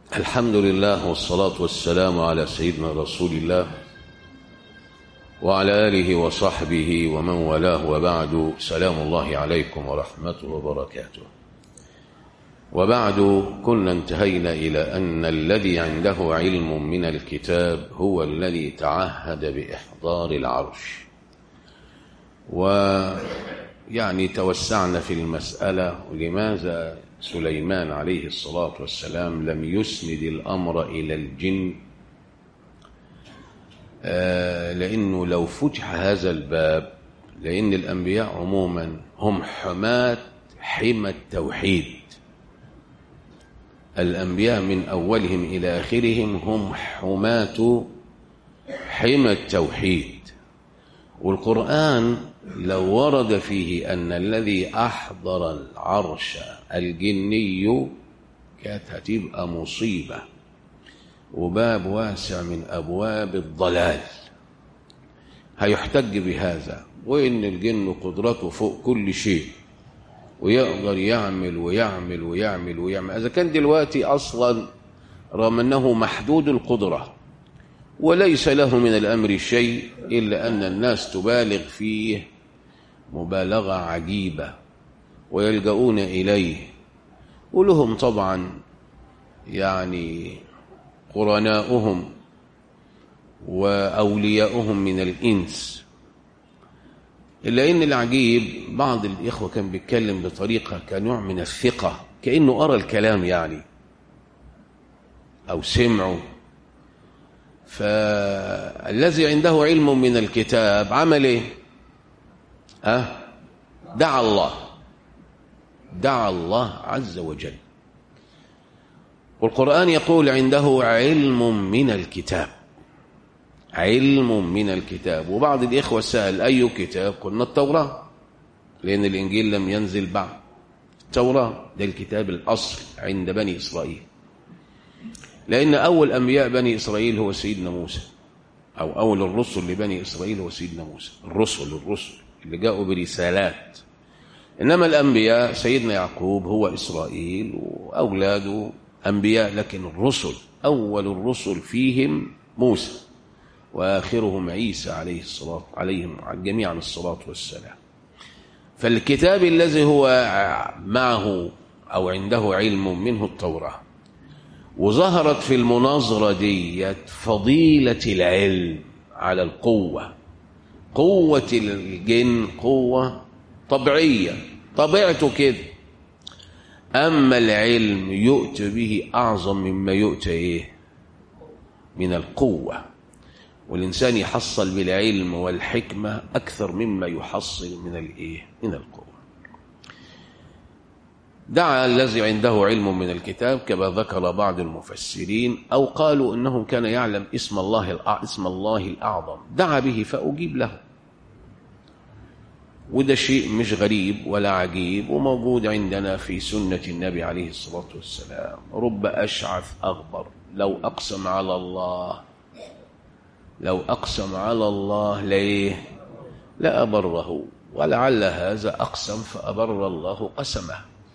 الحمد لله والصلاة والسلام على سيدنا رسول الله وعلى آله وصحبه ومن والاه وبعد سلام الله عليكم ورحمته وبركاته وبعد كنا انتهينا إلى أن الذي عنده علم من الكتاب هو الذي تعهد بإحضار العرش ويعني توسعنا في المسألة لماذا سليمان عليه الصلاة والسلام لم يسند الأمر إلى الجن آه لأنه لو فتح هذا الباب لأن الأنبياء عموما هم حماة حمى التوحيد الأنبياء من أولهم إلى آخرهم هم حماة حمى التوحيد والقرآن لو ورد فيه أن الذي أحضر العرش الجني كانت هتبقى مصيبة وباب واسع من أبواب الضلال هيحتج بهذا وإن الجن قدرته فوق كل شيء ويقدر يعمل ويعمل ويعمل ويعمل إذا كان دلوقتي أصلا رغم أنه محدود القدرة وليس له من الأمر شيء إلا أن الناس تبالغ فيه مبالغة عجيبة ويلجؤون إليه ولهم طبعا يعني قرناؤهم وأولياؤهم من الإنس إلا إن العجيب بعض الإخوة كان بيتكلم بطريقة كنوع من الثقة كأنه أرى الكلام يعني أو سمعه فالذي عنده علم من الكتاب عمل ايه أه؟ دعا الله دعا الله عز وجل والقرآن يقول عنده علم من الكتاب علم من الكتاب وبعض الإخوة سأل أي كتاب قلنا التوراة لأن الإنجيل لم ينزل بعد التوراة ده الكتاب الأصل عند بني إسرائيل لأن أول أنبياء بني إسرائيل هو سيدنا موسى أو أول الرسل لبني إسرائيل هو سيدنا موسى الرسل الرسل اللي جاءوا برسالات إنما الأنبياء سيدنا يعقوب هو إسرائيل وأولاده أنبياء لكن الرسل أول الرسل فيهم موسى وآخرهم عيسى عليه الصلاة عليهم جميعا الصلاة والسلام فالكتاب الذي هو معه أو عنده علم منه التوراة وظهرت في المناظرة دي فضيلة العلم على القوة قوة الجن قوة طبيعية طبيعته كده أما العلم يؤتى به أعظم مما يؤتى إيه من القوة والإنسان يحصل بالعلم والحكمة أكثر مما يحصل من الإيه من القوة دعا الذي عنده علم من الكتاب كما ذكر بعض المفسرين أو قالوا إنه كان يعلم اسم الله اسم الله الأعظم دعا به فأجيب له وده شيء مش غريب ولا عجيب وموجود عندنا في سنة النبي عليه الصلاة والسلام رب أشعث أغبر لو أقسم على الله لو أقسم على الله ليه لأبره ولعل هذا أقسم فأبر الله قسمه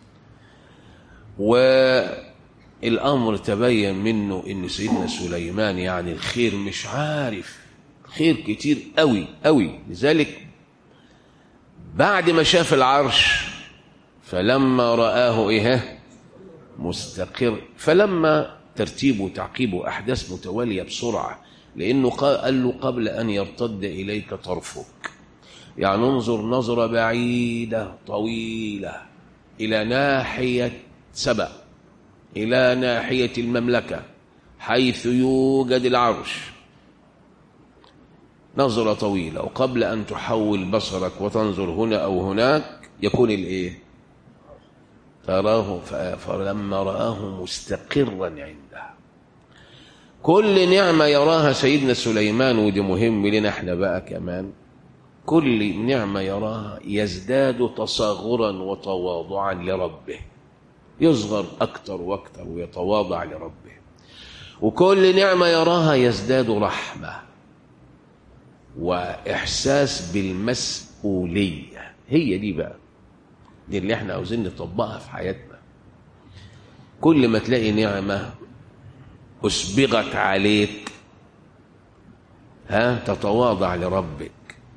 والأمر تبين منه إن سيدنا سليمان يعني الخير مش عارف خير كتير قوي قوي لذلك بعد ما شاف العرش فلما رآه إيه مستقر فلما ترتيب وتعقيب أحداث متوالية بسرعة لأنه قال له قبل أن يرتد إليك طرفك يعني انظر نظرة بعيدة طويلة إلى ناحية سبأ إلى ناحية المملكة حيث يوجد العرش نظرة طويلة وقبل أن تحول بصرك وتنظر هنا أو هناك يكون الإيه تراه فلما رآه مستقرا عنده كل نعمة يراها سيدنا سليمان ودي مهم لنا احنا بقى كمان كل نعمة يراها يزداد تصاغرا وتواضعا لربه يصغر أكثر وأكثر ويتواضع لربه وكل نعمة يراها يزداد رحمة وإحساس بالمسؤولية هي دي بقى دي اللي احنا عاوزين نطبقها في حياتنا كل ما تلاقي نعمة أسبغت عليك ها تتواضع لربك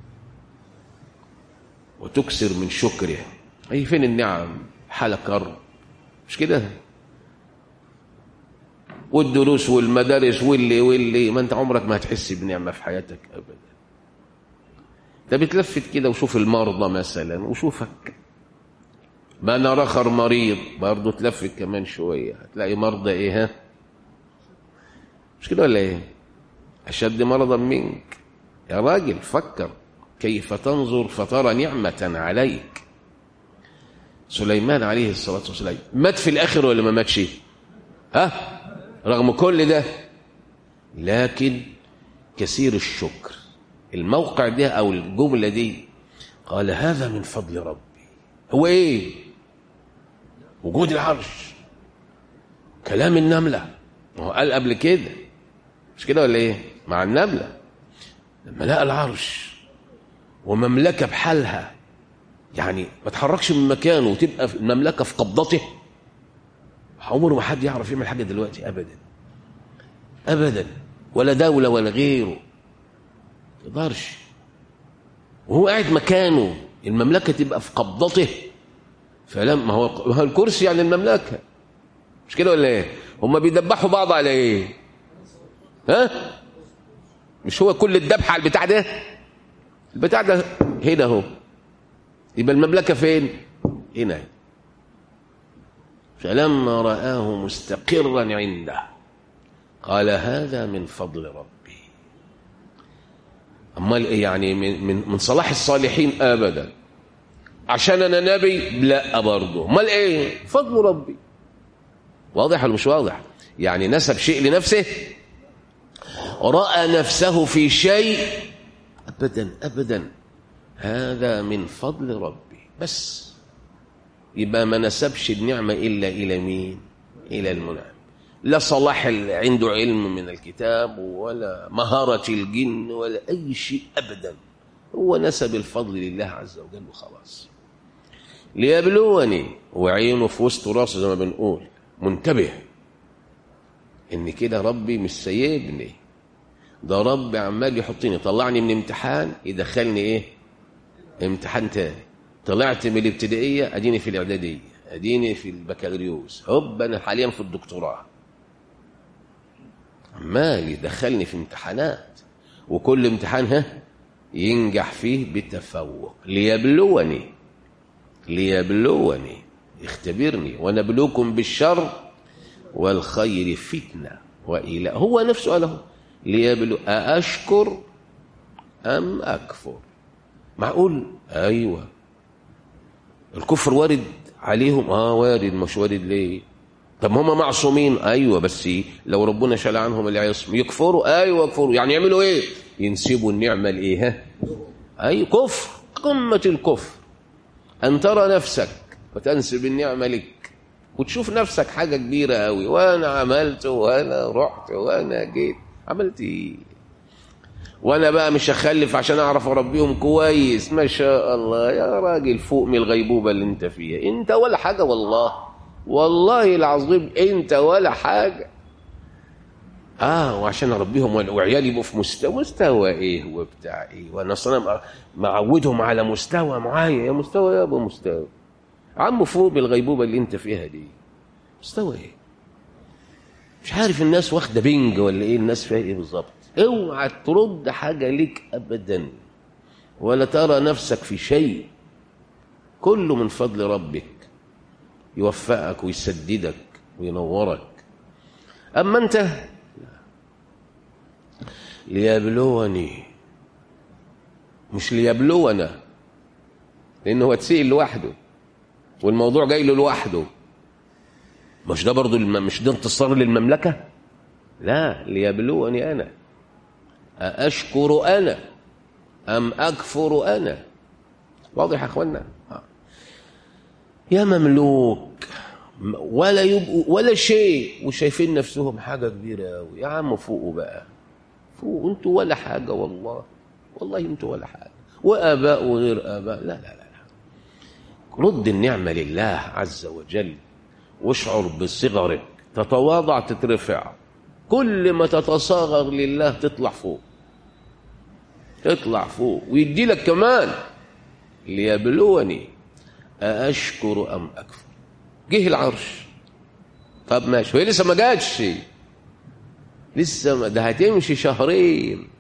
وتكسر من شكره أي فين النعم حالك كرب مش كده والدروس والمدارس واللي واللي ما انت عمرك ما هتحس بنعمة في حياتك أبدا ده بتلفت كده وشوف المرضى مثلا وشوفك ما نرى اخر مريض برضه تلفت كمان شويه هتلاقي مرضى ايه ها مش كده ولا ايه اشد مرضا منك يا راجل فكر كيف تنظر فترى نعمه عليك سليمان عليه الصلاه والسلام مات في الاخر ولا ما ماتش ها رغم كل ده لكن كثير الشكر الموقع ده او الجمله دي قال هذا من فضل ربي هو ايه وجود العرش كلام النملة ما هو قال قبل كده مش كده ولا ايه مع النملة لما لقى العرش ومملكة بحالها يعني ما تحركش من مكانه وتبقى المملكة في قبضته عمره ما حد يعرف يعمل حاجة دلوقتي أبدا أبدا ولا دولة ولا غيره يقدرش وهو قاعد مكانه المملكة تبقى في قبضته فلما هو هو الكرسي يعني المملكة مش كده ولا ايه هم بيدبحوا بعض على ايه ها مش هو كل الذبح على البتاع ده البتاع ده هنا اهو يبقى المملكة فين هنا فلما رآه مستقرا عنده قال هذا من فضل ربي امال ايه يعني من من من صلاح الصالحين ابدا عشان انا نبي لا برضه امال ايه فضل ربي واضح ولا مش واضح يعني نسب شيء لنفسه راى نفسه في شيء ابدا ابدا هذا من فضل ربي بس يبقى ما نسبش النعمه الا الى مين الى المنعم لا صلاح عنده علم من الكتاب ولا مهارة الجن ولا أي شيء أبدا هو نسب الفضل لله عز وجل وخلاص ليبلوني وعينه في وسط راسه زي ما بنقول منتبه ان كده ربي مش سايبني ده ربي عمال يحطني يطلعني من امتحان يدخلني ايه امتحان تاني طلعت من الابتدائيه اديني في الاعداديه اديني في البكالوريوس هوب انا حاليا في الدكتوراه عمال يدخلني في امتحانات وكل امتحان ها ينجح فيه بتفوق ليبلوني ليبلوني يختبرني ونبلوكم بالشر والخير فتنة وإلى هو نفسه قاله ليبلو أأشكر أم أكفر معقول أيوة الكفر وارد عليهم آه وارد مش وارد ليه طب هم معصومين ايوه بس لو ربنا شال عنهم العصم يكفروا ايوه يكفروا يعني يعملوا ايه ينسبوا النعمه لايه ها اي كفر قمه الكفر ان ترى نفسك وتنسب النعمه لك وتشوف نفسك حاجه كبيره قوي وانا عملت وانا رحت وانا جيت عملت ايه وانا بقى مش هخلف عشان اعرف اربيهم كويس ما شاء الله يا راجل فوق من الغيبوبه اللي انت فيها انت ولا حاجه والله والله العظيم انت ولا حاجه اه وعشان اربيهم وعيالي يبقوا في مستوى مستوى ايه وبتاع ايه وانا اصلا معودهم على مستوى معين يا مستوى يا ابو مستوى عم فوق بالغيبوبه اللي انت فيها دي مستوى ايه مش عارف الناس واخده بنج ولا ايه الناس فيها ايه بالظبط اوعى ترد حاجه ليك ابدا ولا ترى نفسك في شيء كله من فضل ربك يوفقك ويسددك وينورك أما أنت ليبلوني مش ليبلونا لأنه هو تسئل لوحده والموضوع جاي له لوحده مش ده برضو الم... مش ده انتصار للمملكة لا ليبلوني أنا أشكر أنا أم أكفر أنا واضح يا أخوانا يا مملوك ولا يبقوا ولا شيء وشايفين نفسهم حاجة كبيرة قوي يا عم فوقوا بقى فوقوا انتوا ولا حاجة والله والله انتوا ولا حاجة وآباء وغير آباء لا لا لا, لا. رد النعمة لله عز وجل واشعر بصغرك تتواضع تترفع كل ما تتصاغر لله تطلع فوق تطلع فوق ويدي لك كمان ليبلوني أأشكر أم أكفر جه العرش طب ماشي هي لسه ما جاتش لسه ما ده هتمشي شهرين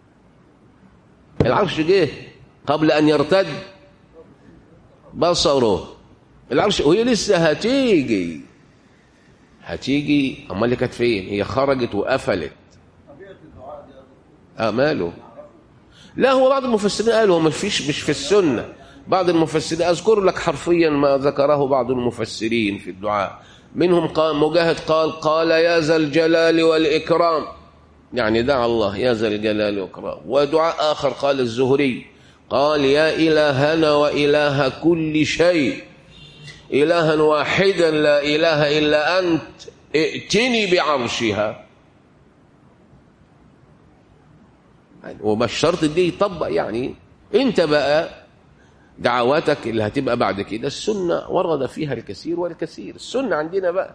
العرش جه قبل أن يرتد بصره العرش وهي لسه هتيجي هتيجي امال اللي كانت فين هي خرجت وقفلت اه ماله لا هو بعض المفسرين قالوا هو مفيش مش في السنه بعض المفسرين اذكر لك حرفيا ما ذكره بعض المفسرين في الدعاء منهم قال مجاهد قال قال يا ذا الجلال والاكرام يعني دعا الله يا ذا الجلال والاكرام ودعاء اخر قال الزهري قال يا الهنا واله كل شيء إلها واحدا لا إله إلا أنت ائتني بعرشها وما الشرط دي يطبق يعني انت بقى دعواتك اللي هتبقى بعد كده السنة ورد فيها الكثير والكثير السنة عندنا بقى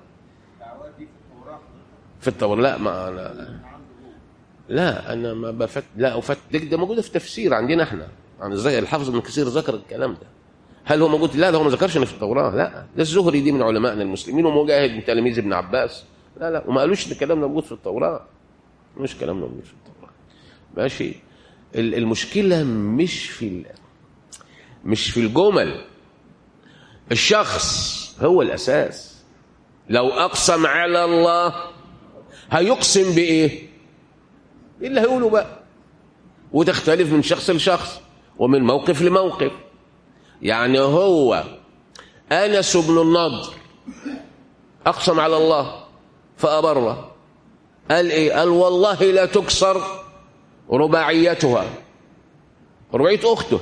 في التوراة لا ما أنا لا أنا ما بفت لا أفت ده موجودة في تفسير عندنا احنا عن ازاي الحافظ ابن كثير ذكر الكلام ده هل هو موجود لا ده هو ما ذكرش ان في التوراه لا ده الزهري دي من علمائنا المسلمين ومجاهد من تلاميذ ابن عباس لا لا وما قالوش ان الكلام ده موجود في التوراه مش كلام ده موجود في التوراه ماشي المشكله مش في ال... مش في الجمل الشخص هو الاساس لو اقسم على الله هيقسم بايه ايه اللي هيقوله بقى وتختلف من شخص لشخص ومن موقف لموقف يعني هو انس بن النضر اقسم على الله فابره قال ايه قال والله لا تكسر رباعيتها رباعيه اخته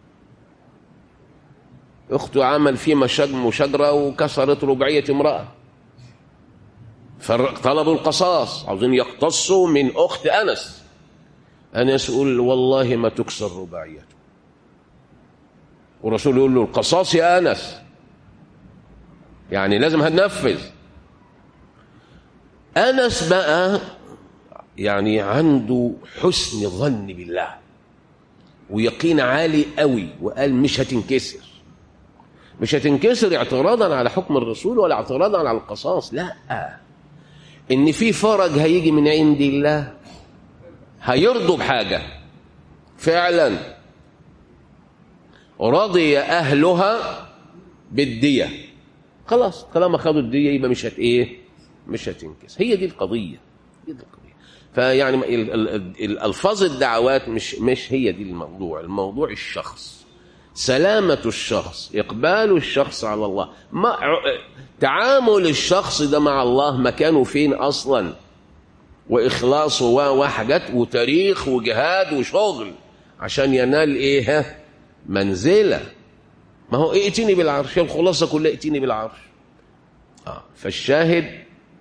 اخته عمل فيه مشاجم وشجره وكسرت رباعيه امراه فطلبوا القصاص عاوزين يقتصوا من اخت انس انس يقول والله ما تكسر رباعيته والرسول يقول له القصاص يا انس يعني لازم هننفذ انس بقى يعني عنده حسن ظن بالله ويقين عالي قوي وقال مش هتنكسر مش هتنكسر اعتراضا على حكم الرسول ولا اعتراضا على القصاص لا ان في فرج هيجي من عند الله هيرضوا بحاجه فعلا رضي اهلها بالديه خلاص طالما خدوا الديه يبقى مش هت ايه مش هتنكس هي دي القضيه هي دي القضيه فيعني الالفاظ الدعوات مش مش هي دي الموضوع الموضوع الشخص سلامة الشخص إقبال الشخص على الله ما تعامل الشخص ده مع الله مكانه فين أصلا وإخلاصه وحاجات وتاريخ وجهاد وشغل عشان ينال إيه منزلة ما هو ائتني بالعرش الخلاصة كلها ائتني بالعرش آه. فالشاهد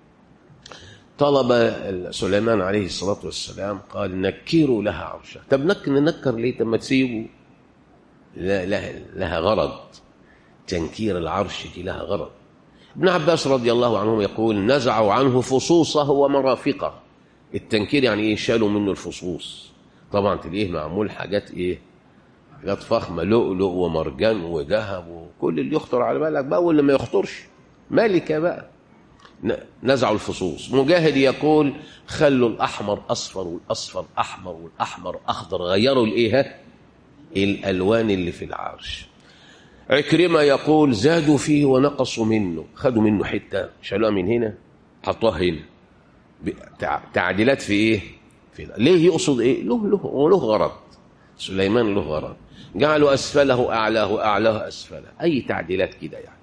طلب سليمان عليه الصلاة والسلام قال نكروا لها عرشها طب نك ننكر ليه طب ما تسيبوا لا لها, لها غرض تنكير العرش دي لها غرض ابن عباس رضي الله عنهم يقول نزعوا عنه فصوصه ومرافقه التنكير يعني ايه شالوا منه الفصوص طبعا تلاقيه معمول حاجات ايه حاجات فخمه لؤلؤ ومرجان وذهب وكل اللي يخطر على بالك بقى واللي ما يخطرش ملكه بقى نزعوا الفصوص مجاهد يقول خلوا الاحمر اصفر والاصفر احمر والاحمر اخضر غيروا الايه الالوان اللي في العرش عكرمه يقول زادوا فيه ونقصوا منه خدوا منه حته شالوها من هنا حطوها هنا تعديلات في ايه في ليه يقصد ايه له له له غرض سليمان له غرض جعلوا اسفله اعلاه اعلاه اسفله اي تعديلات كده يعني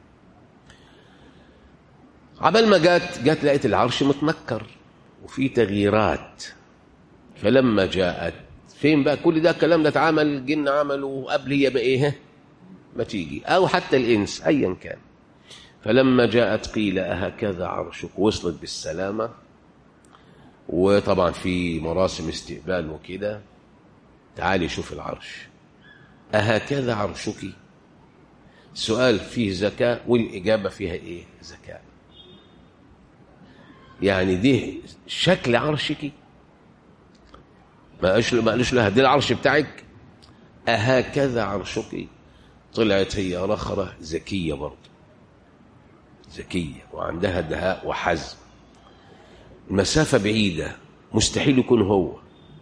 عبال ما جت جت لقيت العرش متنكر وفي تغييرات فلما جاءت فين بقى كل ده الكلام ده اتعمل الجن عملوا قبل هي بايه ما تيجي او حتى الانس ايا كان فلما جاءت قيل أهكذا عرشك وصلت بالسلامة وطبعا في مراسم استقبال وكده تعالي شوف العرش أهكذا عرشك سؤال فيه زكاة والإجابة فيها إيه زكاة يعني دي شكل عرشك ما قالش ما قالش لها دي العرش بتاعك أهكذا عرشك طلعت هي رخرة ذكية برضه ذكية وعندها دهاء وحزم المسافة بعيدة مستحيل يكون هو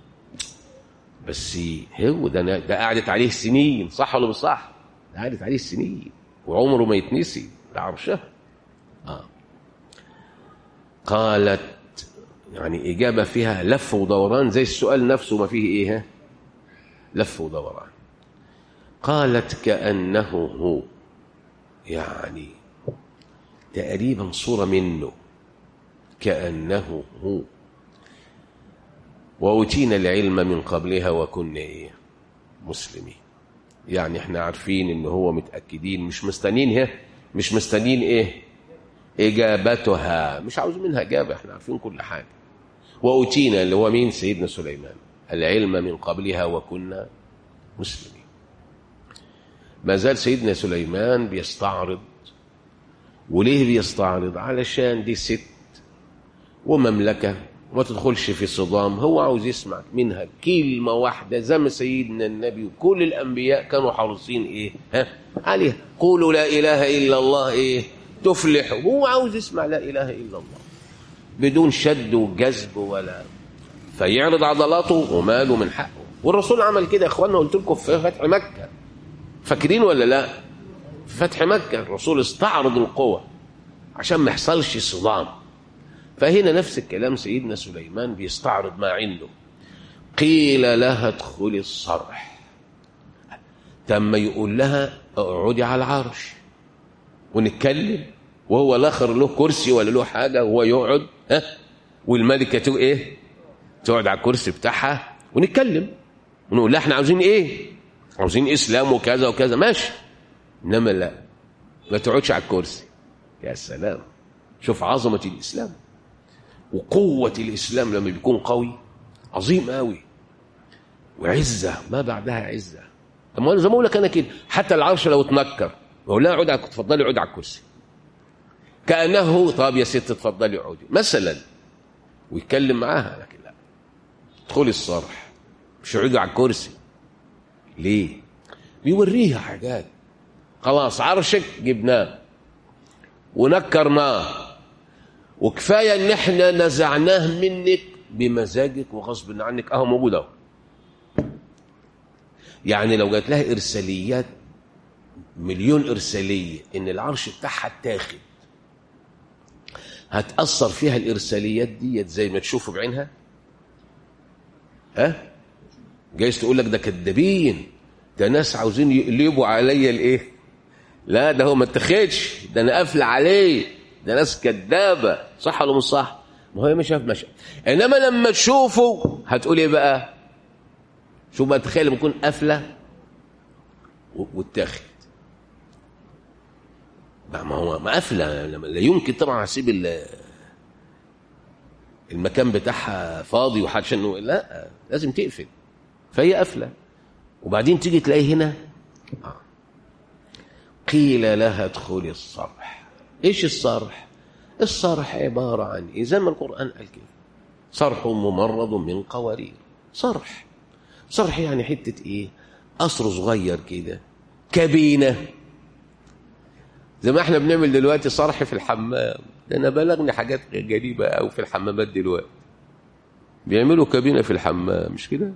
بس هو ده أنا- ده قعدت عليه سنين صح ولا مش صح؟ ده قعدت عليه سنين وعمره ما يتنسي ده عرشها آه. قالت يعني إجابة فيها لف ودوران زي السؤال نفسه ما فيه إيه ها؟ لف ودوران قالت كأنه هو يعني تقريبا صورة منه كأنه هو وأوتينا العلم من قبلها وكنا إيه مسلمين يعني احنا عارفين ان هو متأكدين مش مستنين ها مش مستنين ايه إجابتها مش عاوز منها إجابة احنا عارفين كل حاجة وأوتينا اللي هو مين سيدنا سليمان العلم من قبلها وكنا مسلمين ما زال سيدنا سليمان بيستعرض وليه بيستعرض علشان دي ست ومملكة وما تدخلش في صدام هو عاوز يسمع منها كلمة واحدة زي ما سيدنا النبي وكل الأنبياء كانوا حريصين إيه ها عليها قولوا لا إله إلا الله إيه تفلحوا هو عاوز يسمع لا إله إلا الله بدون شد وجذب ولا فيعرض عضلاته وماله من حقه والرسول عمل كده يا اخوانا قلت لكم في فتح مكة فاكرين ولا لا في فتح مكة الرسول استعرض القوة عشان ما يحصلش صدام فهنا نفس الكلام سيدنا سليمان بيستعرض ما عنده قيل لها ادخلي الصرح تم يقول لها اقعدي على العرش ونتكلم وهو لا اخر له كرسي ولا له حاجه وهو يقعد ها والملكه تو ايه تقعد على الكرسي بتاعها ونتكلم ونقول لها احنا عاوزين ايه عاوزين اسلام وكذا وكذا ماشي انما لا ما تقعدش على الكرسي يا سلام شوف عظمه الاسلام وقوه الاسلام لما بيكون قوي عظيم قوي وعزه ما بعدها عزه طب ما أنا زي ما اقول لك انا كده حتى العرش لو اتنكر بقول لها اقعدي على- اتفضلي اقعدي على الكرسي كانه طب يا ست اتفضلي اقعدي مثلا ويتكلم معاها لكن لا ادخلي الصرح مش اقعدي على الكرسي ليه بيوريها حاجات خلاص عرشك جبناه ونكرناه وكفايه ان احنا نزعناه منك بمزاجك وغصب عنك اهو موجود اهو يعني لو جات لها ارساليات مليون ارساليه ان العرش بتاعها اتاخد هتاثر فيها الارساليات ديت زي ما تشوفوا بعينها ها جايز تقول لك ده كدابين ده ناس عاوزين يقلبوا عليا الايه لا ده هو ما اتخدش ده انا قافل عليه ده ناس كدابه صح ولا مش صح ما هو مش شاف مشى انما لما تشوفه هتقول ايه بقى شوف بقى تخيل لما يكون قافله و- واتاخد بقى ما هو ما قافله لما- لا يمكن طبعا هسيب ال- المكان بتاعها فاضي وحدش انه لا لازم تقفل فهي قافله وبعدين تيجي تلاقي هنا آه. قيل لها ادخلي الصرح ايش الصرح الصرح عباره عن ايه زي ما القران قال كده صرح ممرض من قوارير صرح صرح يعني حته ايه قصر صغير كده كابينه زي ما احنا بنعمل دلوقتي صرح في الحمام ده انا بلغني حاجات غريبه قوي في الحمامات دلوقتي بيعملوا كابينه في الحمام مش كده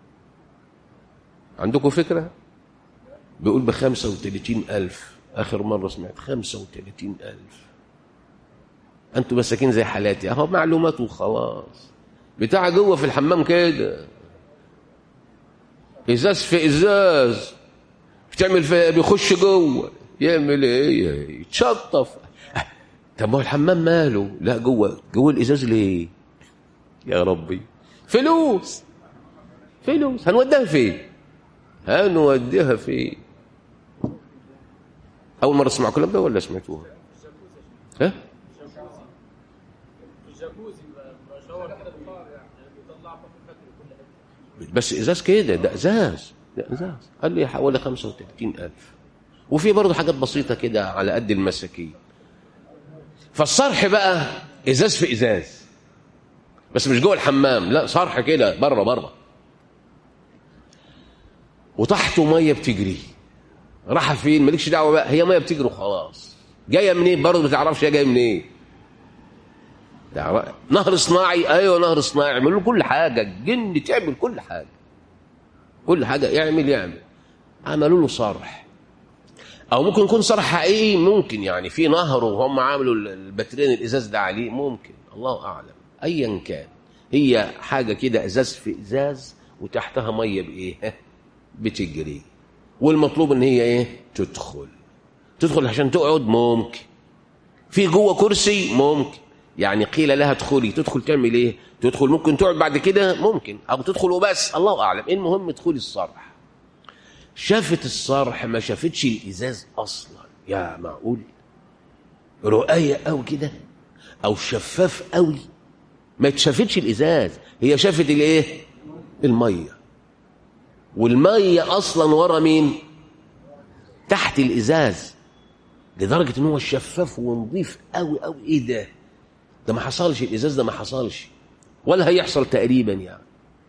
عندكم فكره بيقول ب 35 ألف آخر مرة سمعت 35 ألف أنتوا مساكين زي حالاتي أهو معلومات وخلاص بتاع جوه في الحمام كده إزاز في إزاز بتعمل في بيخش جوه يعمل إيه يتشطف طب ما هو الحمام ماله لا جوه جوه الإزاز ليه يا ربي فلوس فلوس هنوديها فين هنوديها فين اول مره تسمعوا الكلام ده ولا سمعتوها ها بس ازاز كده ده ازاز ده ازاز قال لي حوالي 35000 وفي برضه حاجات بسيطه كده على قد المساكين فالصرح بقى ازاز في ازاز بس مش جوه الحمام لا صرح كده بره بره وتحته ميه بتجري راح فين مالكش دعوه بقى هي ميه بتجري وخلاص جايه منين برضه ما تعرفش هي جايه منين تعرف- نهر صناعي ايوه نهر صناعي يعمل له كل حاجه الجن تعمل كل حاجه كل حاجه يعمل يعمل عملوا له صرح او ممكن يكون صرح حقيقي ممكن يعني في نهر وهم عملوا الباترين الازاز ده عليه ممكن الله اعلم ايا كان هي حاجه كده ازاز في ازاز وتحتها ميه بايه بتجري والمطلوب ان هي ايه تدخل تدخل عشان تقعد ممكن في جوه كرسي ممكن يعني قيل لها ادخلي تدخل تعمل ايه تدخل ممكن تقعد بعد كده ممكن او تدخل وبس الله اعلم المهم ادخلي الصرح شافت الصرح ما شافتش الازاز اصلا يا معقول رؤية قوي كده او شفاف قوي ما اتشافتش الازاز هي شافت الايه الميه والميه اصلا ورا مين تحت الازاز لدرجه ان هو شفاف ونظيف قوي قوي ايه ده ده ما حصلش الازاز ده ما حصلش ولا هيحصل تقريبا يعني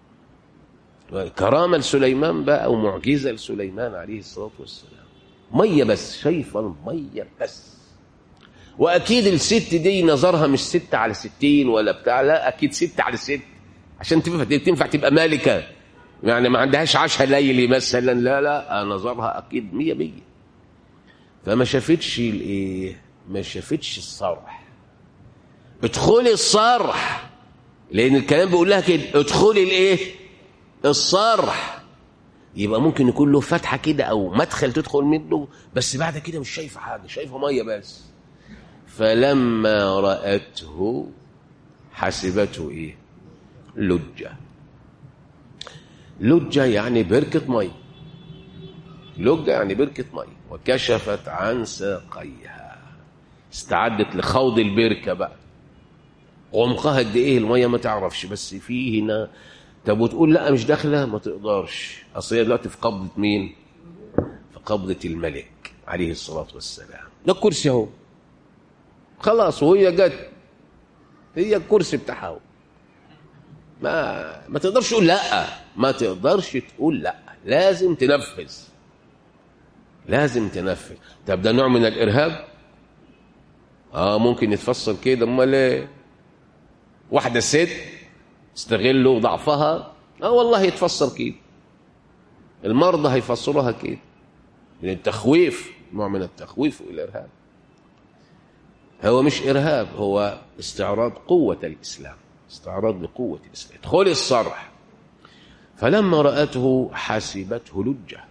كرامه لسليمان بقى او معجزه لسليمان عليه الصلاه والسلام ميه بس شايفه الميه بس واكيد الست دي نظرها مش ست على ستين ولا بتاع لا اكيد ست على ست عشان تنفع تنفع تبقى مالكه يعني ما عندهاش عشاء ليلي مثلا لا لا نظرها اكيد مية مية فما شافتش الايه ما شافتش الصرح ادخلي الصرح لان الكلام بيقول لها كده ادخلي الايه الصرح يبقى ممكن يكون له فتحه كده او مدخل تدخل منه بس بعد كده مش شايفه حاجه شايفه ميه بس فلما راته حسبته ايه لجه لجه يعني بركه ميه لجه يعني بركه ميه وكشفت عن ساقيها استعدت لخوض البركه بقى عمقها قد ايه الميه ما تعرفش بس في هنا طب وتقول لا مش داخله ما تقدرش اصل هي دلوقتي في قبضه مين في قبضه الملك عليه الصلاه والسلام ده الكرسي اهو خلاص وهي جت هي الكرسي بتاعها اهو ما ما تقدرش تقول لا ما تقدرش تقول لا لازم تنفذ لازم تنفذ طب ده نوع من الارهاب اه ممكن يتفسر كده امال ايه واحده ست استغلوا ضعفها اه والله يتفسر كده المرضى هيفسروها كده من التخويف نوع من التخويف والارهاب هو مش ارهاب هو استعراض قوه الاسلام استعراض لقوه الاسلام ادخلي الصرح فلما راته حسبته لجه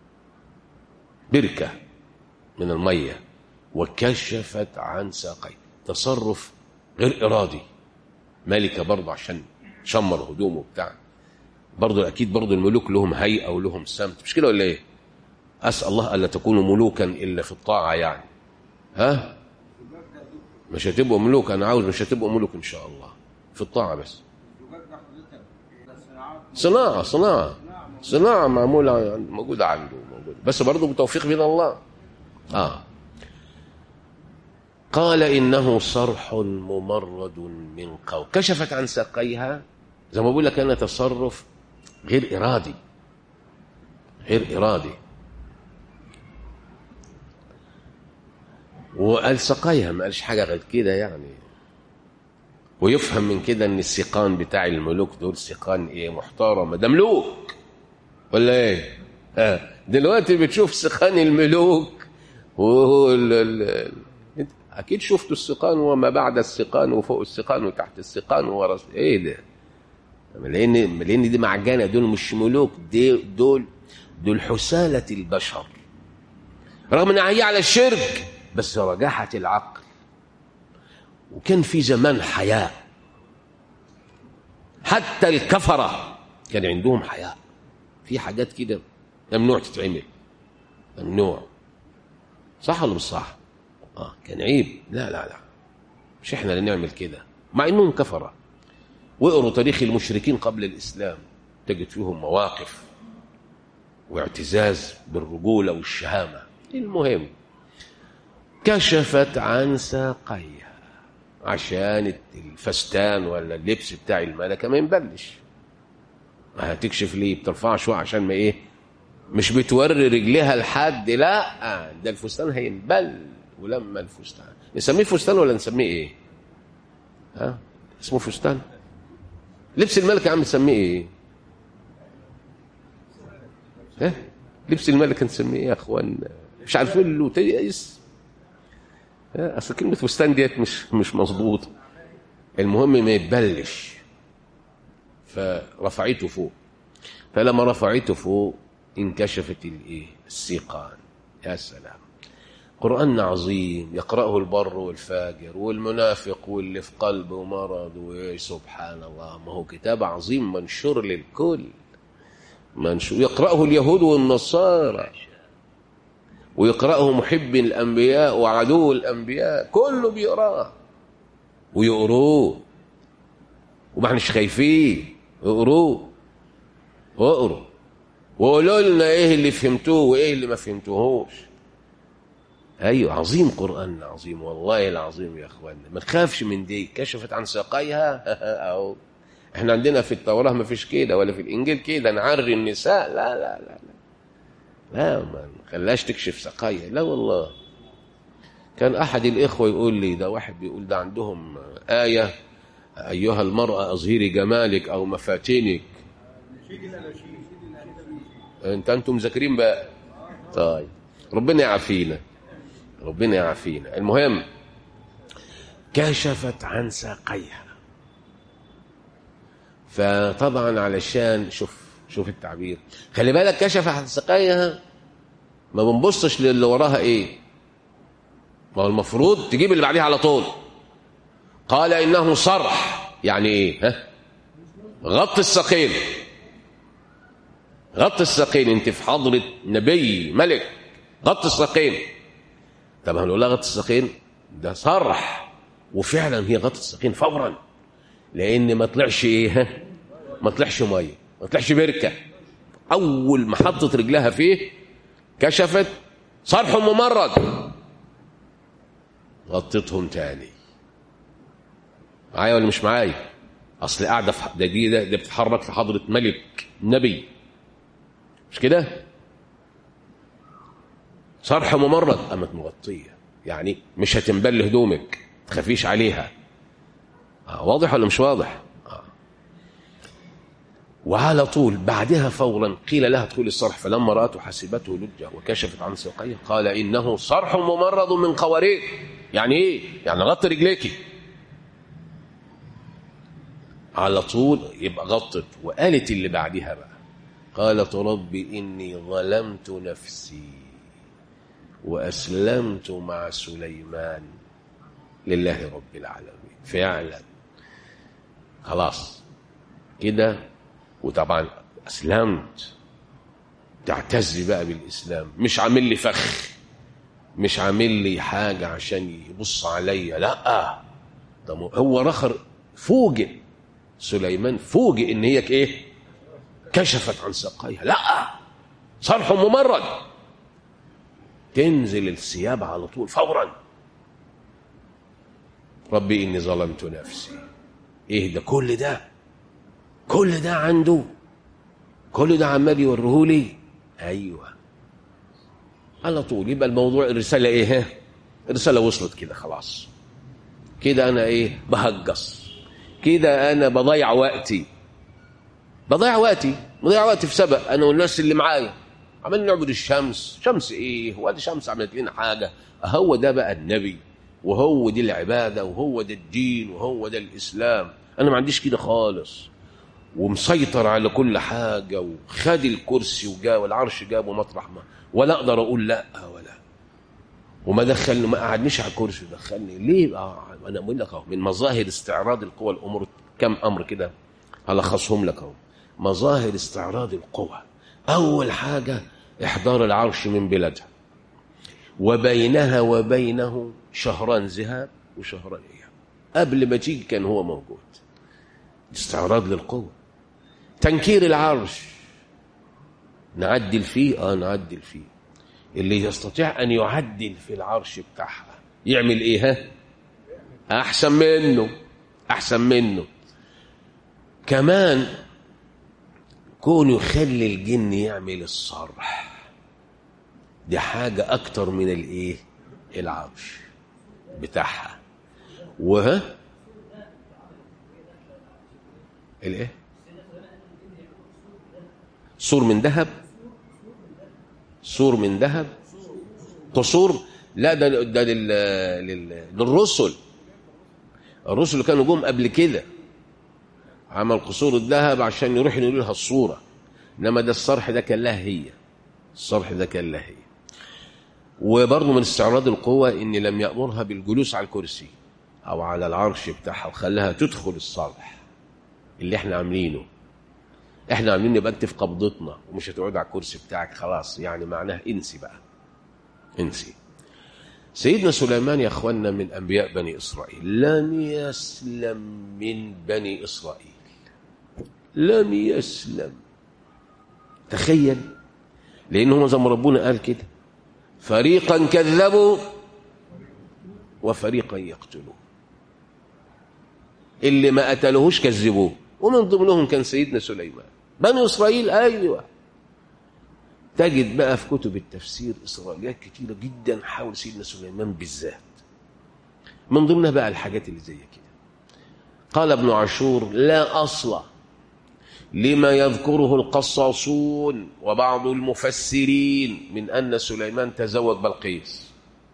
بركه من الميه وكشفت عن ساقيه تصرف غير ارادي ملكه برضه عشان شمر هدومه بتاع برضه اكيد برضه الملوك لهم هيئه ولهم سمت مش كده ولا ايه اسال الله الا تكونوا ملوكا الا في الطاعه يعني ها مش هتبقوا ملوك انا عاوز مش هتبقوا ملوك ان شاء الله في الطاعه بس صناعه صناعه صناعه معموله موجوده عنده موجوده بس برضه بتوفيق من الله اه قال إنه صرح ممرد من قوم كشفت عن ساقيها زي ما بقول لك أنا تصرف غير إرادي غير إرادي وقال سقيها ما قالش حاجة غير كده يعني ويفهم من كده ان السيقان بتاع الملوك دول سيقان ايه محترمه ده ملوك ولا ايه ها دلوقتي بتشوف سيقان الملوك وال اكيد شفتوا السقان وما بعد السقان وفوق السقان وتحت السقان ورا ايه ده لان لان دي معجنه دول مش ملوك دي دول دول حساله البشر رغم انها هي على الشرك بس رجحت العقل وكان في زمان حياء حتى الكفره كان عندهم حياء في حاجات كده ممنوع تتعمل ممنوع صح ولا مش صح؟ اه كان عيب لا لا لا مش احنا اللي نعمل كده مع انهم كفره واقروا تاريخ المشركين قبل الاسلام تجد فيهم مواقف واعتزاز بالرجوله والشهامه المهم كشفت عن ساقيها عشان الفستان ولا اللبس بتاع الملكة ما ينبلش ما هتكشف ليه بترفع شوية عشان ما ايه مش بتوري رجليها لحد لا ده الفستان هينبل ولما الفستان نسميه فستان ولا نسميه ايه ها اسمه فستان لبس الملكة عم نسميه ايه ها لبس الملكة نسميه ايه يا اخوان مش عارفين له تيأس اصل كلمة فستان ديت مش مش مظبوطة المهم ما يتبلش فرفعته فوق فلما رفعته فوق انكشفت الايه السيقان يا سلام قرآن عظيم يقرأه البر والفاجر والمنافق واللي في قلبه مرض وسبحان الله ما هو كتاب عظيم منشور للكل منشور يقرأه اليهود والنصارى ويقرأه محب الأنبياء وعدو الأنبياء كله بيقراه ويقروه وما احناش خايفين اقروه واقروا وقولوا لنا ايه اللي فهمتوه وايه اللي ما فهمتوهوش ايوه عظيم قران عظيم والله العظيم يا اخوانا ما نخافش من دي كشفت عن ساقيها او احنا عندنا في التوراه ما فيش كده ولا في الانجيل كده نعري النساء لا لا لا لا لا ما خلاش تكشف سقايا لا والله كان احد الاخوه يقول لي ده واحد بيقول ده عندهم ايه ايها المراه اظهري جمالك او مفاتنك انت انتم مذاكرين بقى طيب ربنا يعافينا ربنا يعافينا المهم كشفت عن ساقيها فطبعا علشان شوف شوف التعبير خلي بالك كشف عن ساقيها ما بنبصش للي وراها ايه ما هو المفروض تجيب اللي بعديها على طول قال انه صرح يعني ايه ها غط الساقين غط الساقين انت في حضرة نبي ملك غط الساقين طب هنقول لها غط الساقين ده صرح وفعلا هي غط الساقين فورا لان ما طلعش ايه ها ما طلعش ميه ما طلعش بركه اول ما حطت رجلها فيه كشفت صرح ممرد غطتهم تاني معايا ولا مش معايا اصل قاعده في ده دي ده, ده بتتحرك في حضره ملك نبي مش كده صرح ممرد قامت مغطيه يعني مش هتنبل هدومك تخافيش عليها آه واضح ولا مش واضح آه. وعلى طول بعدها فورا قيل لها ادخلي الصرح فلما راته حسبته لجه وكشفت عن ساقيه قال انه صرح ممرض من قوارير يعني ايه يعني غطي رجليكي على طول يبقى غطت وقالت اللي بعدها بقى قالت رب إني ظلمت نفسي وأسلمت مع سليمان لله رب العالمين فعلا خلاص كده وطبعا أسلمت تعتز بقى بالإسلام مش عامل لي فخ مش عامل لي حاجة عشان يبص عليا لا ده هو رخر فوجئ سليمان فوجئ ان هي ايه كشفت عن ساقيها لا صرح ممرد تنزل الثياب على طول فورا ربي اني ظلمت نفسي ايه ده كل ده كل ده عنده كل ده عمال يوريهولي ايوه على طول يبقى الموضوع الرساله ايه الرساله وصلت كده خلاص كده انا ايه بهجص كده انا بضيع وقتي بضيع وقتي بضيع وقتي في سبق انا والناس اللي معايا عمال نعبد الشمس شمس ايه هو دي شمس عملت لنا حاجه هو ده بقى النبي وهو دي العباده وهو ده الدين وهو ده الاسلام انا ما عنديش كده خالص ومسيطر على كل حاجه وخد الكرسي وجا والعرش جابه مطرح ما ولا اقدر اقول لا ولا وما دخلني ما قعدنيش على الكرسي دخلني ليه بقى انا بقول لك اهو من مظاهر استعراض القوى الامور كم امر كده هلخصهم لك اهو مظاهر استعراض القوى اول حاجه احضار العرش من بلادها وبينها وبينه شهران ذهاب وشهران اياب قبل ما تيجي كان هو موجود استعراض للقوه تنكير العرش نعدل فيه اه نعدل فيه اللي يستطيع ان يعدل في العرش بتاعها يعمل ايه ها احسن منه احسن منه كمان كونه يخلي الجن يعمل الصرح دي حاجة أكتر من الإيه؟ العرش بتاعها وها الإيه؟ سور من ذهب سور من ذهب قصور لا ده ده لل... لل... للرسل الرسل كانوا جم قبل كده عمل قصور الذهب عشان يروح ينقلوا لها الصوره انما ده الصرح ده كان لها هي الصرح ده كان لها هي وبرضه من استعراض القوة إن لم يأمرها بالجلوس على الكرسي أو على العرش بتاعها وخلاها تدخل الصرح اللي احنا عاملينه احنا عاملين نبقى انت في قبضتنا ومش هتقعد على الكرسي بتاعك خلاص يعني معناها انسي بقى انسي سيدنا سليمان يا اخوانا من انبياء بني اسرائيل لم يسلم من بني اسرائيل لم يسلم تخيل لان هم زي ما ربنا قال كده فريقا كذبوا وفريقا يقتلون اللي ما قتلوهوش كذبوه ومن ضمنهم كان سيدنا سليمان بني اسرائيل ايوه تجد بقى في كتب التفسير اسرائيليات كتيره جدا حول سيدنا سليمان بالذات من ضمنها بقى الحاجات اللي زي كده قال ابن عاشور لا اصل لما يذكره القصاصون وبعض المفسرين من ان سليمان تزوج بلقيس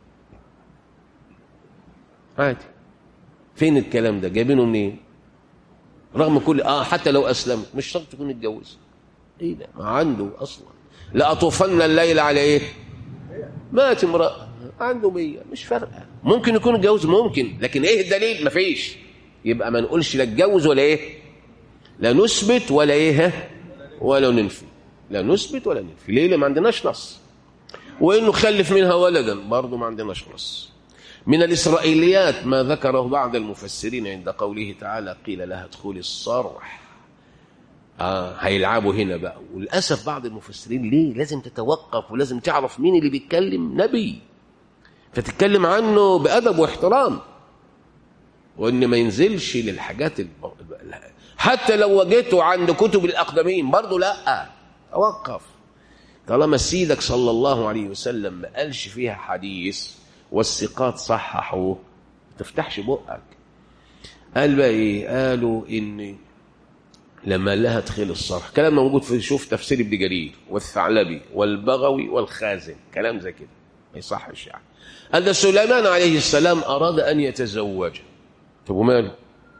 عادي فين الكلام ده جايبينه منين رغم كل اه حتى لو اسلمت مش شرط تكون اتجوزت ايه ده ما عنده اصلا لاطوفن الليل على ايه مات امراه عنده مية مش فارقه ممكن يكون اتجوز ممكن لكن ايه الدليل مفيش يبقى ما نقولش لا اتجوز ولا ايه لا نثبت ولا ايه ولا ننفي لا نثبت ولا ننفي ليه ما عندناش نص وانه خلف منها ولدا برضه ما عندناش نص من الإسرائيليات ما ذكره بعض المفسرين عند قوله تعالى قيل لها ادخلي الصرح آه هيلعبوا هنا بقى وللأسف بعض المفسرين ليه لازم تتوقف ولازم تعرف مين اللي بيتكلم نبي فتتكلم عنه بأدب واحترام وإن ما ينزلش للحاجات الب... حتى لو وجدته عند كتب الأقدمين برضه لا توقف طالما سيدك صلى الله عليه وسلم ما قالش فيها حديث والثقات صححوه ما تفتحش بقك قال بقى ايه قالوا ان لما لها تخيل الصرح كلام موجود في شوف تفسير ابن جرير والثعلبي والبغوي والخازن كلام زي كده ما يصحش يعني أن سليمان عليه السلام أراد أن يتزوج طب وماله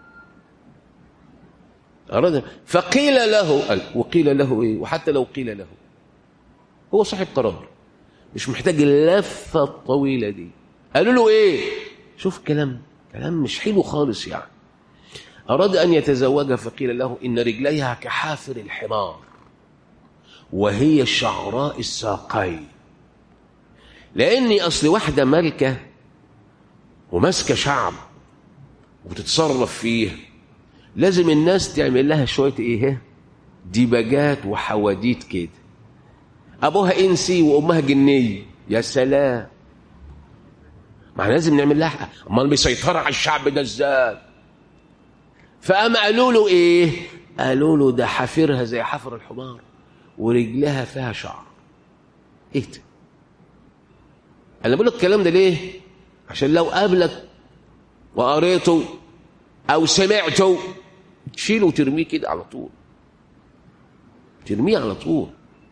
أراد فقيل له قال وقيل له إيه وحتى لو قيل له هو صاحب قرار مش محتاج اللفة الطويلة دي قالوا له ايه شوف كلام كلام مش حلو خالص يعني أراد أن يتزوج فقيل له إن رجليها كحافر الحمار وهي شعراء الساقين لأني أصل واحدة ملكة وماسكة شعب وتتصرف فيه لازم الناس تعمل لها شوية إيه ديباجات وحواديت كده أبوها إنسي وأمها جنية يا سلام ما لازم نعمل لها امال بيسيطر على الشعب ده ازاي فقام قالوا له ايه قالوا له ده حافرها زي حفر الحمار ورجلها فيها شعر ايه ده انا بقول لك الكلام ده ليه عشان لو قابلك وقريته او سمعته تشيله وترميه كده على طول ترميه على طول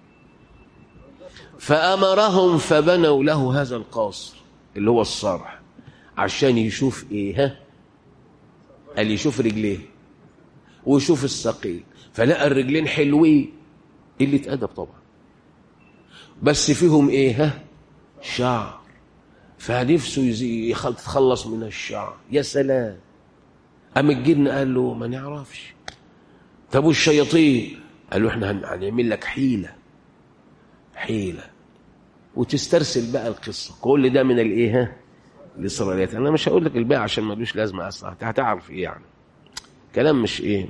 فامرهم فبنوا له هذا القصر اللي هو الصرح عشان يشوف ايه ها قال يشوف رجليه ويشوف الساقين فلقى الرجلين حلوين قلة أدب طبعا بس فيهم ايه ها شعر فنفسه يتخلص من الشعر يا سلام قام الجن قال له ما نعرفش طب والشياطين قال له احنا هنعمل لك حيله حيله وتسترسل بقى القصة كل ده من الايه الإسرائيليات أنا مش هقول لك الباقي عشان ملوش لازمة أصلا هتعرف إيه يعني كلام مش إيه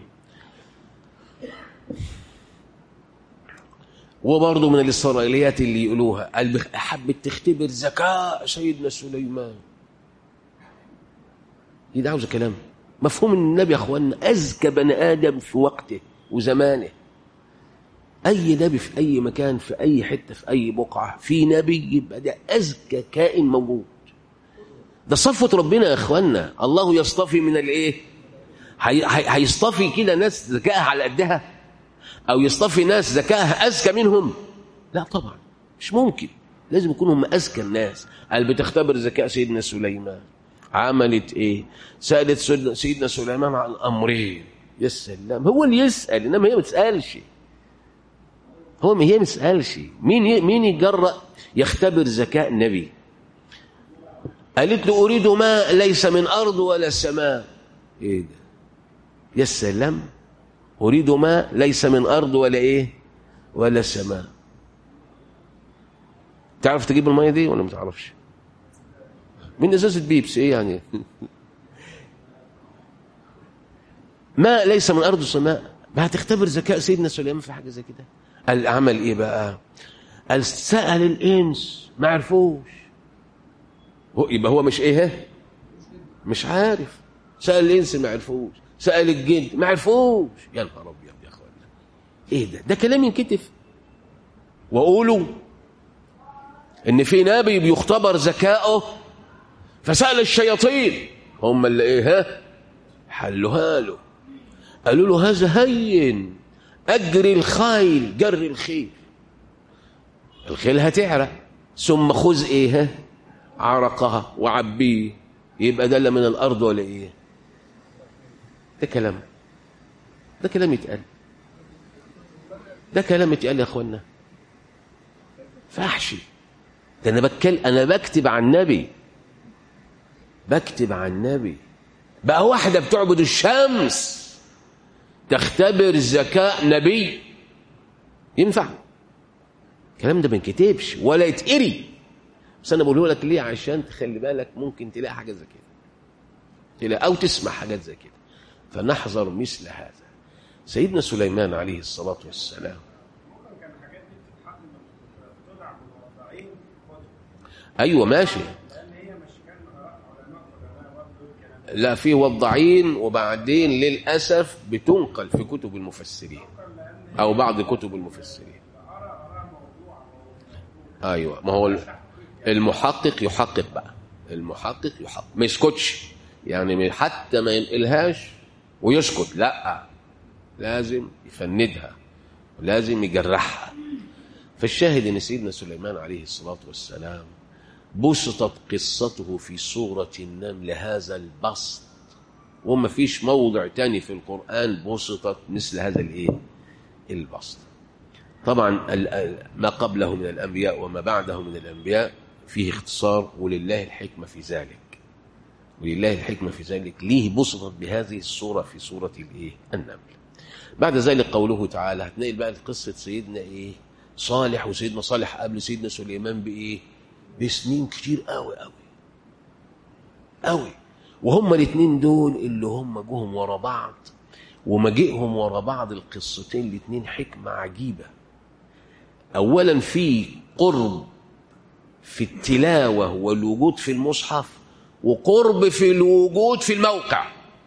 وبرضه من الإسرائيليات اللي يقولوها حبت تختبر ذكاء سيدنا سليمان دي ده عاوزه كلام مفهوم ان النبي يا اخوانا اذكى بني ادم في وقته وزمانه اي نبي في اي مكان في اي حته في اي بقعه في نبي يبقى ده اذكى كائن موجود ده صفوه ربنا يا اخوانا الله يصطفي من الايه هي- هي- هيصطفي كده ناس ذكائها على قدها او يصطفي ناس ذكائها اذكى منهم لا طبعا مش ممكن لازم يكونوا هم اذكى الناس قال بتختبر ذكاء سيدنا سليمان عملت ايه سالت سيدنا- سيدنا سليمان عن امرين يا سلام هو اللي يسال انما هي ما تسالش هو ما هي ما تسالش مين ي... مين يجرأ يختبر ذكاء نبي قالت له اريد ما ليس من ارض ولا سماء ايه ده يا سلام اريد ما ليس من ارض ولا ايه ولا سماء تعرف تجيب الميه دي ولا ما تعرفش من ازازه بيبس ايه يعني ما ليس من ارض السماء ما هتختبر ذكاء سيدنا سليمان في حاجه زي كده قال عمل ايه بقى قال سال الانس ما عرفوش هو يبقى هو مش ايه مش عارف سال الانس ما عرفوش سال الجن ما عرفوش يا نهار ابيض يا اخوانا ايه ده ده كلام ينكتف وقولوا ان في نبي بيختبر ذكائه فسال الشياطين هم اللي ايه ها حلوها له قالوا له هذا هين اجري الخيل جري الخيل الخيل هتعرق ثم خذ ايه ها عرقها وعبيه يبقى ده لا من الارض ولا ايه ده كلام ده كلام يتقال ده كلام يتقال يا اخوانا فحشي ده انا بتكلم انا بكتب عن النبي بكتب عن النبي بقى واحده بتعبد الشمس تختبر ذكاء نبي ينفع الكلام ده ما ينكتبش ولا يتقري بس انا بقوله لك ليه عشان تخلي بالك ممكن تلاقي حاجه زي كده تلاقي او تسمع حاجات زي كده فنحذر مثل هذا سيدنا سليمان عليه الصلاه والسلام ايوه ماشي لا في وضعين وبعدين للاسف بتنقل في كتب المفسرين او بعض كتب المفسرين ايوه ما هو المحقق يحقق بقى المحقق يحقق ما يسكتش يعني حتى ما ينقلهاش ويسكت لا لازم يفندها لازم يجرحها فالشاهد ان سيدنا سليمان عليه الصلاه والسلام بسطت قصته في سورة النمل هذا البسط وما فيش موضع تاني في القرآن بسطت مثل هذا الايه البسط طبعا ما قبله من الأنبياء وما بعده من الأنبياء فيه اختصار ولله الحكمة في ذلك ولله الحكمة في ذلك ليه بسطت بهذه الصورة في سورة الايه النمل بعد ذلك قوله تعالى هتنقل بقى قصة سيدنا ايه صالح وسيدنا صالح قبل سيدنا سليمان بايه بسنين كتير قوي قوي قوي وهم الاثنين دول اللي هم جوهم ورا بعض ومجيئهم ورا بعض القصتين الاثنين حكمة عجيبة أولا في قرب في التلاوة والوجود في المصحف وقرب في الوجود في الموقع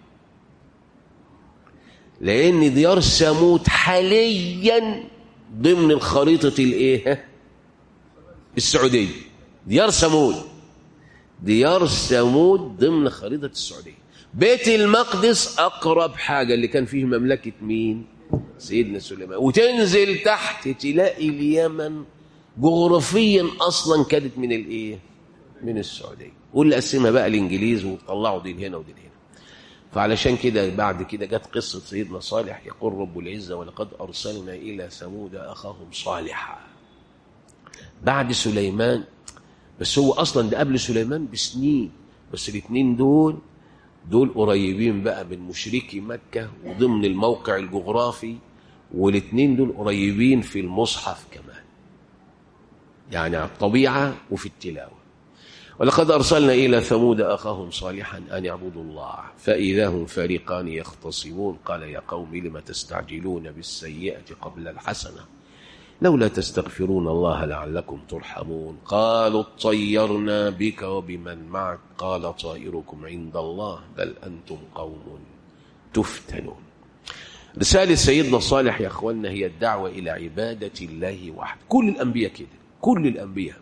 لأن ديار ثمود حاليا ضمن الخريطة الايه السعودية ديار ثمود ديار ثمود ضمن خريطة السعودية بيت المقدس أقرب حاجة اللي كان فيه مملكة مين سيدنا سليمان وتنزل تحت تلاقي اليمن جغرافيا أصلا كانت من الإيه من السعودية واللي قسمها بقى الإنجليز وطلعوا دين هنا ودين هنا فعلشان كده بعد كده جت قصة سيدنا صالح يقول رب العزة ولقد أرسلنا إلى ثمود أخاهم صالحا بعد سليمان بس هو اصلا ده قبل سليمان بسنين بس الاثنين دول دول قريبين بقى من مشركي مكة وضمن الموقع الجغرافي والاثنين دول قريبين في المصحف كمان يعني على الطبيعة وفي التلاوة ولقد أرسلنا إلى ثمود أخاهم صالحا أن يعبدوا الله فإذا هم فريقان يختصمون قال يا قوم لم تستعجلون بالسيئة قبل الحسنة لولا تستغفرون الله لعلكم ترحمون قالوا اطيرنا بك وبمن معك قال طائركم عند الله بل أنتم قوم تفتنون رسالة سيدنا صالح يا أخوانا هي الدعوة إلى عبادة الله وحده كل الأنبياء كده كل الأنبياء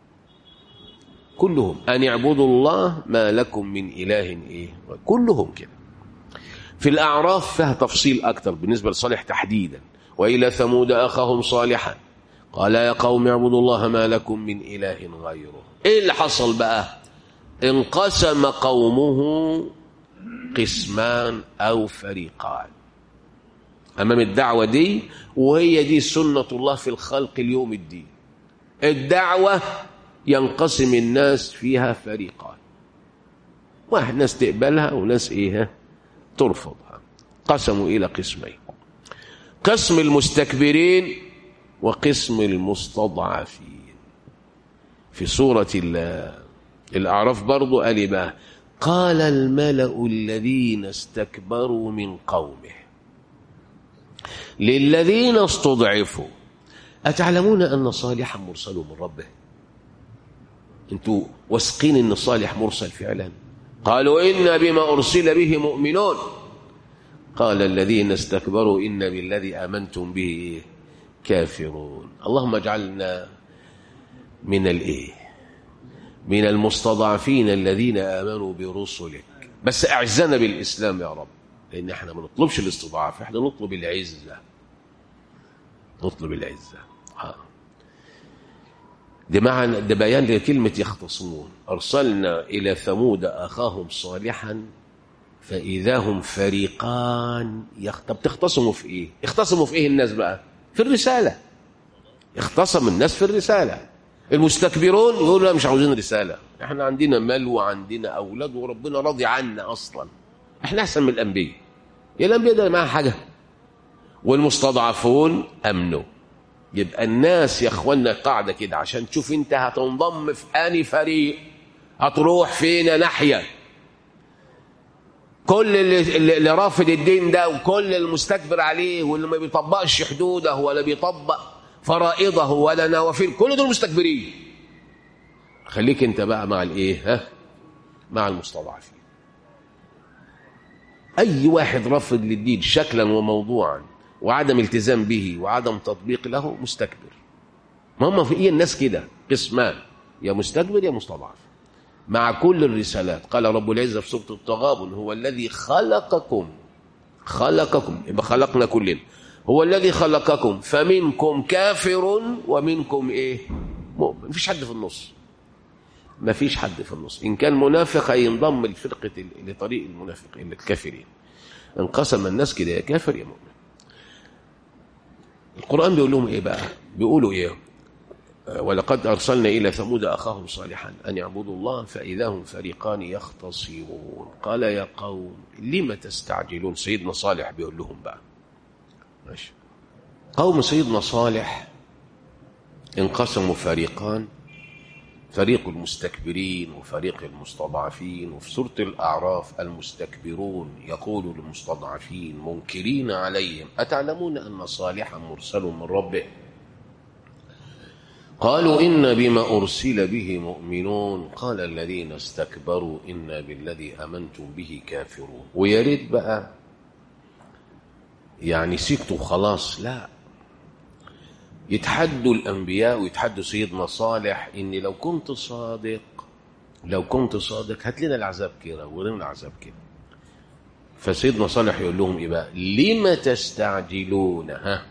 كلهم أن اعبدوا الله ما لكم من إله إيه كلهم كده في الأعراف فيها تفصيل أكتر بالنسبة لصالح تحديدا وإلى ثمود أخاهم صالحا قال يا قوم اعبدوا الله ما لكم من إله غيره إيه اللي حصل بقى انقسم قومه قسمان أو فريقان أمام الدعوة دي وهي دي سنة الله في الخلق اليوم الدين الدعوة ينقسم الناس فيها فريقان واحد ناس تقبلها وناس ايه ترفضها قسموا الى قسمين قسم المستكبرين وقسم المستضعفين في سورة الأعراف برضو قال بقى قال الملأ الذين استكبروا من قومه للذين استضعفوا أتعلمون أن صالحا مرسل من ربه انتوا واثقين ان صالح مرسل فعلا قالوا إنا بما أرسل به مؤمنون قال الذين استكبروا إن بالذي آمنتم به كافرون اللهم اجعلنا من الإيه من المستضعفين الذين آمنوا برسلك بس أعزنا بالإسلام يا رب لأن احنا ما نطلبش الاستضعاف احنا نطلب العزة نطلب العزة ها. ده معنى ده بيان لكلمة يختصمون أرسلنا إلى ثمود أخاهم صالحا فإذا هم فريقان يخ... طب تختصموا في إيه؟ اختصموا في إيه الناس بقى؟ في الرسالة اختصم الناس في الرسالة المستكبرون يقولوا لا مش عاوزين رسالة احنا عندنا مال وعندنا أولاد وربنا راضي عنا أصلا احنا أحسن من الأنبياء يا الأنبياء ده معاه حاجة والمستضعفون أمنوا يبقى الناس يا اخوانا قاعده كده عشان تشوف انت هتنضم في اني فريق هتروح فين ناحيه كل اللي, اللي رافض الدين ده وكل المستكبر عليه واللي ما بيطبقش حدوده ولا بيطبق فرائضه ولا نوافل كل دول مستكبرين خليك انت بقى مع الايه ها مع المستضعفين اي واحد رافض للدين شكلا وموضوعا وعدم التزام به وعدم تطبيق له مستكبر ما هم في ايه الناس كده قسمان يا مستكبر يا مستضعف مع كل الرسالات قال رب العزة في سورة التغابن هو الذي خلقكم خلقكم يبقى خلقنا كلنا هو الذي خلقكم فمنكم كافر ومنكم ايه مؤمن مفيش حد في النص مفيش حد في النص ان كان منافق هينضم لفرقه لطريق المنافقين الكافرين انقسم الناس كده يا كافر يا مؤمن القرآن بيقول لهم إيه بقى بيقولوا إيه ولقد أرسلنا إلى ثمود أخاهم صالحا أن يعبدوا الله فإذا هم فريقان يختصمون قال يا قوم لم تستعجلون سيدنا صالح بيقول لهم بقى ماشي قوم سيدنا صالح انقسموا فريقان فريق المستكبرين وفريق المستضعفين وفي سورة الأعراف المستكبرون يقول للمستضعفين منكرين عليهم أتعلمون أن صالحا مرسل من ربه قالوا إنا بما أرسل به مؤمنون قال الذين استكبروا إنا بالذي أمنتم به كافرون ويا ريت بقى يعني سكتوا خلاص لا يتحدوا الأنبياء ويتحدوا سيدنا صالح إن لو كنت صادق لو كنت صادق هات لنا العذاب كده ورينا العذاب كده فسيدنا صالح يقول لهم إيه بقى لم تستعجلون ها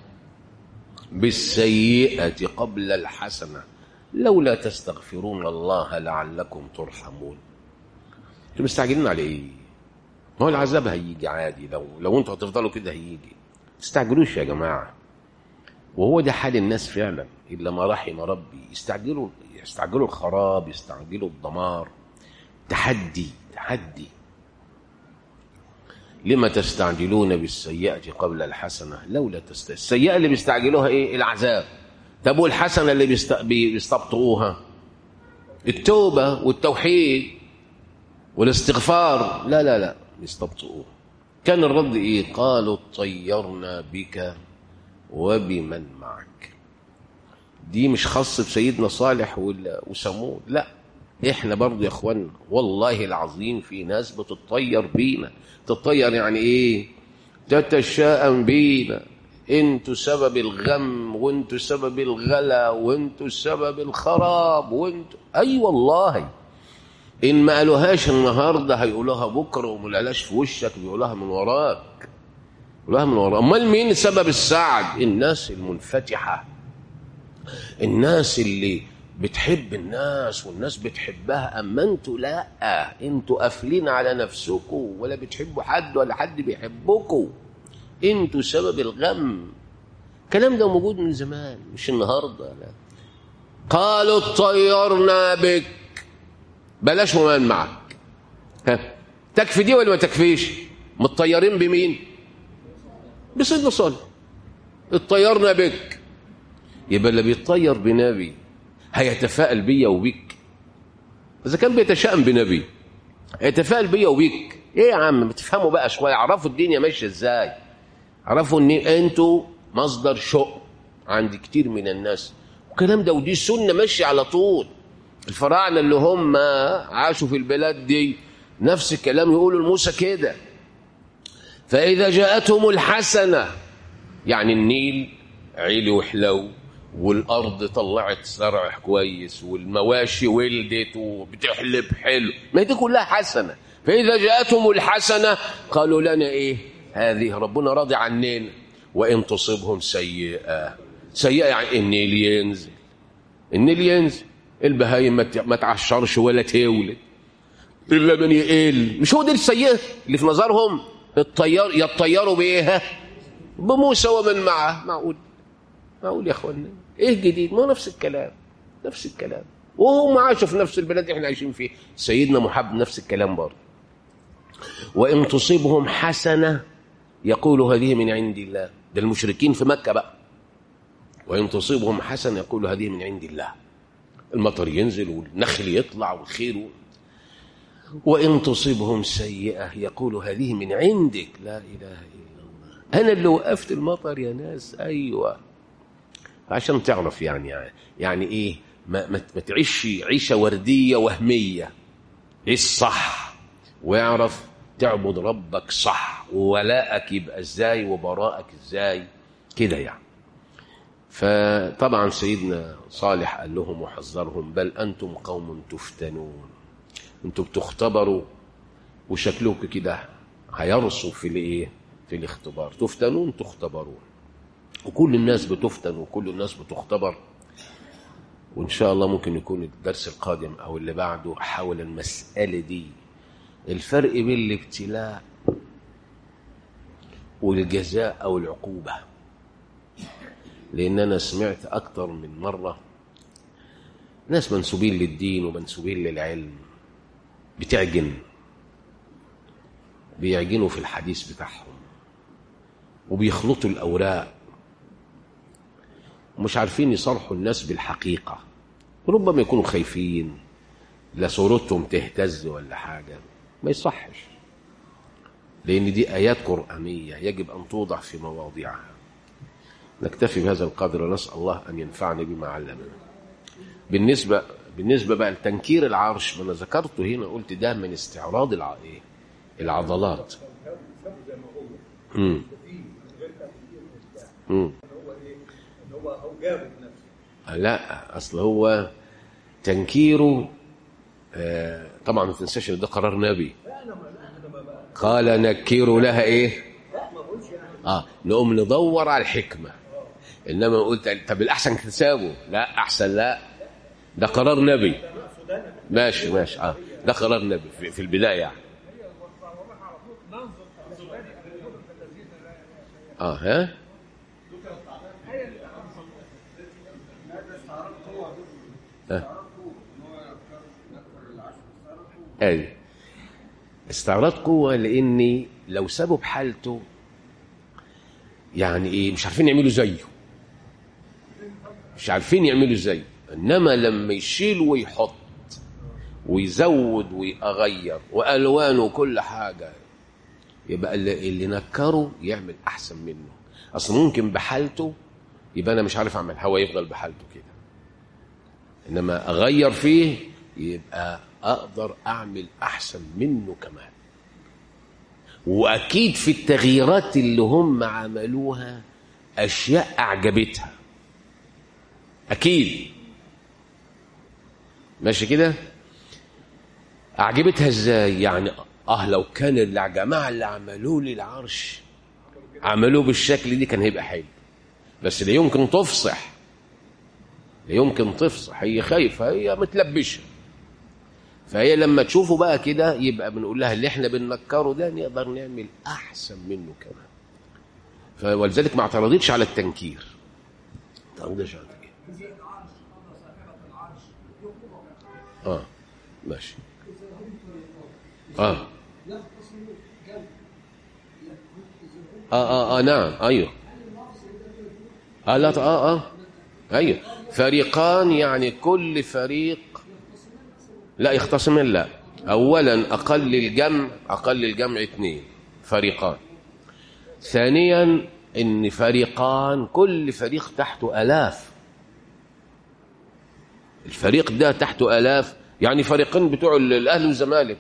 بالسيئة قبل الحسنة لولا تستغفرون الله لعلكم ترحمون انتوا مستعجلين على ايه؟ ما هو العذاب هيجي عادي لو لو انتوا هتفضلوا كده هيجي تستعجلوش يا جماعه وهو ده حال الناس فعلا الا ما رحم ربي يستعجلوا يستعجلوا الخراب يستعجلوا الدمار تحدي تحدي لما تستعجلون بالسيئة قبل الحسنة لولا تست... السيئة اللي بيستعجلوها ايه العذاب طب والحسنة اللي بيست... بيستبطئوها التوبة والتوحيد والاستغفار لا لا لا بيستبطئوها كان الرد ايه قالوا طيرنا بك وبمن معك دي مش خاص بسيدنا صالح ولا- وثمود لا احنا برضو يا اخوانا والله العظيم في ناس بتطير بينا تطير يعني ايه تتشاءم بينا انتوا سبب الغم وانتوا سبب الغلا وانتوا سبب الخراب وانتوا اي والله ان ما قالوهاش النهارده هيقولوها بكره وما قالهاش في وشك بيقولوها من وراك يقولوها من وراك امال مين سبب السعد الناس المنفتحه الناس اللي بتحب الناس والناس بتحبها اما انتوا لا انتوا قافلين على نفسكم ولا بتحبوا حد ولا حد بيحبكم انتوا سبب الغم الكلام ده موجود من زمان مش النهارده لا قالوا اطيرنا بك بلاش ومان معك ها تكفي دي ولا ما تكفيش متطيرين بمين بسيدنا صالح اطيرنا بك يبقى اللي بيتطير بنبي هيتفائل بيا وبيك اذا كان بيتشائم بنبي هيتفائل بيا وبيك ايه يا عم بتفهموا بقى شويه عرفوا الدنيا ماشيه ازاي عرفوا ان انتوا مصدر شؤم عند كتير من الناس والكلام ده ودي سنه ماشيه على طول الفراعنه اللي هم عاشوا في البلاد دي نفس الكلام يقولوا لموسى كده فاذا جاءتهم الحسنه يعني النيل عيلي وحلو والارض طلعت زرع كويس والمواشي ولدت وبتحلب حلو ما دي كلها حسنه فاذا جاءتهم الحسنه قالوا لنا ايه هذه ربنا راضي عننا وان تصبهم سيئه سيئه يعني النيل ينزل النيل ينزل البهايم ما ت- ما تعشرش ولا تولد اللبن يقل مش هو دي السيئه اللي في نظرهم الطيار يطيروا بايه ها؟ بموسى ومن معه معقول معقول يا اخوانا ايه جديد ما هو نفس الكلام نفس الكلام وهم عاشوا في نفس البلد اللي احنا عايشين فيه سيدنا محمد نفس الكلام برضه وان تصيبهم حسنه يقول هذه من عند الله ده المشركين في مكه بقى وان تصيبهم حسنه يقول هذه من عند الله المطر ينزل والنخل يطلع والخير و... وان تصيبهم سيئه يقول هذه من عندك لا اله الا الله انا اللي وقفت المطر يا ناس ايوه عشان تعرف يعني يعني ايه ما, ما, ما تعيش عيشه ورديه وهميه عيش صح واعرف تعبد ربك صح وولائك يبقى ازاي وبراءك ازاي كده يعني فطبعا سيدنا صالح قال لهم وحذرهم بل انتم قوم تفتنون انتم بتختبروا وشكلكم كده هيرسوا في الايه في الاختبار تفتنون تختبرون وكل الناس بتفتن وكل الناس بتختبر وان شاء الله ممكن يكون الدرس القادم او اللي بعده حول المساله دي الفرق بين الابتلاء والجزاء او العقوبه لان انا سمعت اكتر من مره ناس منسوبين للدين ومنسوبين للعلم بتعجن بيعجنوا في الحديث بتاعهم وبيخلطوا الاوراق ومش عارفين يصالحوا الناس بالحقيقه ربما يكونوا خايفين لا صورتهم تهتز ولا حاجه ما يصحش لان دي ايات قرانيه يجب ان توضع في مواضعها نكتفي بهذا القدر ونسال الله ان ينفعنا بما علمنا بالنسبه بالنسبه بقى لتنكير العرش ما انا ذكرته هنا قلت ده من استعراض الع... إيه؟ العضلات امم امم لا اصل هو تنكيره آه طبعا ما تنساش ان ده قرار نبي قال نكروا لها ايه اه نقوم ندور على الحكمه انما قلت طب الاحسن تسابه لا احسن لا ده قرار نبي ماشي ماشي اه ده قرار نبي في, في البدايه يعني اه ها ها ايوه استعراض قوة لأني لو سابوا بحالته يعني إيه مش عارفين يعملوا زيه مش عارفين يعملوا زيه إنما لما يشيل ويحط ويزود ويغير وألوان وكل حاجة يبقى اللي, اللي نكره يعمل أحسن منه أصل ممكن بحالته يبقى أنا مش عارف أعمل هو يفضل بحالته كده انما اغير فيه يبقى اقدر اعمل احسن منه كمان واكيد في التغييرات اللي هم عملوها اشياء اعجبتها اكيد ماشي كده اعجبتها ازاي يعني اه لو كان الجماعه اللي عملوا لي العرش عملوه بالشكل دي كان هيبقى حلو بس لا يمكن تفصح لا يمكن تفصح هي خايفه هي متلبشه فهي لما تشوفه بقى كده يبقى بنقول لها اللي احنا بننكره ده نقدر نعمل احسن منه كمان ولذلك ما اعترضتش على التنكير ما اعترضتش على التنكير اه ماشي اه اه اه, آه نعم ايوه اه لا اه اه ايوه فريقان يعني كل فريق لا يختصمان لا اولا اقل الجمع اقل الجمع اثنين فريقان ثانيا ان فريقان كل فريق تحته الاف الفريق ده تحته الاف يعني فريقين بتوع الاهلي والزمالك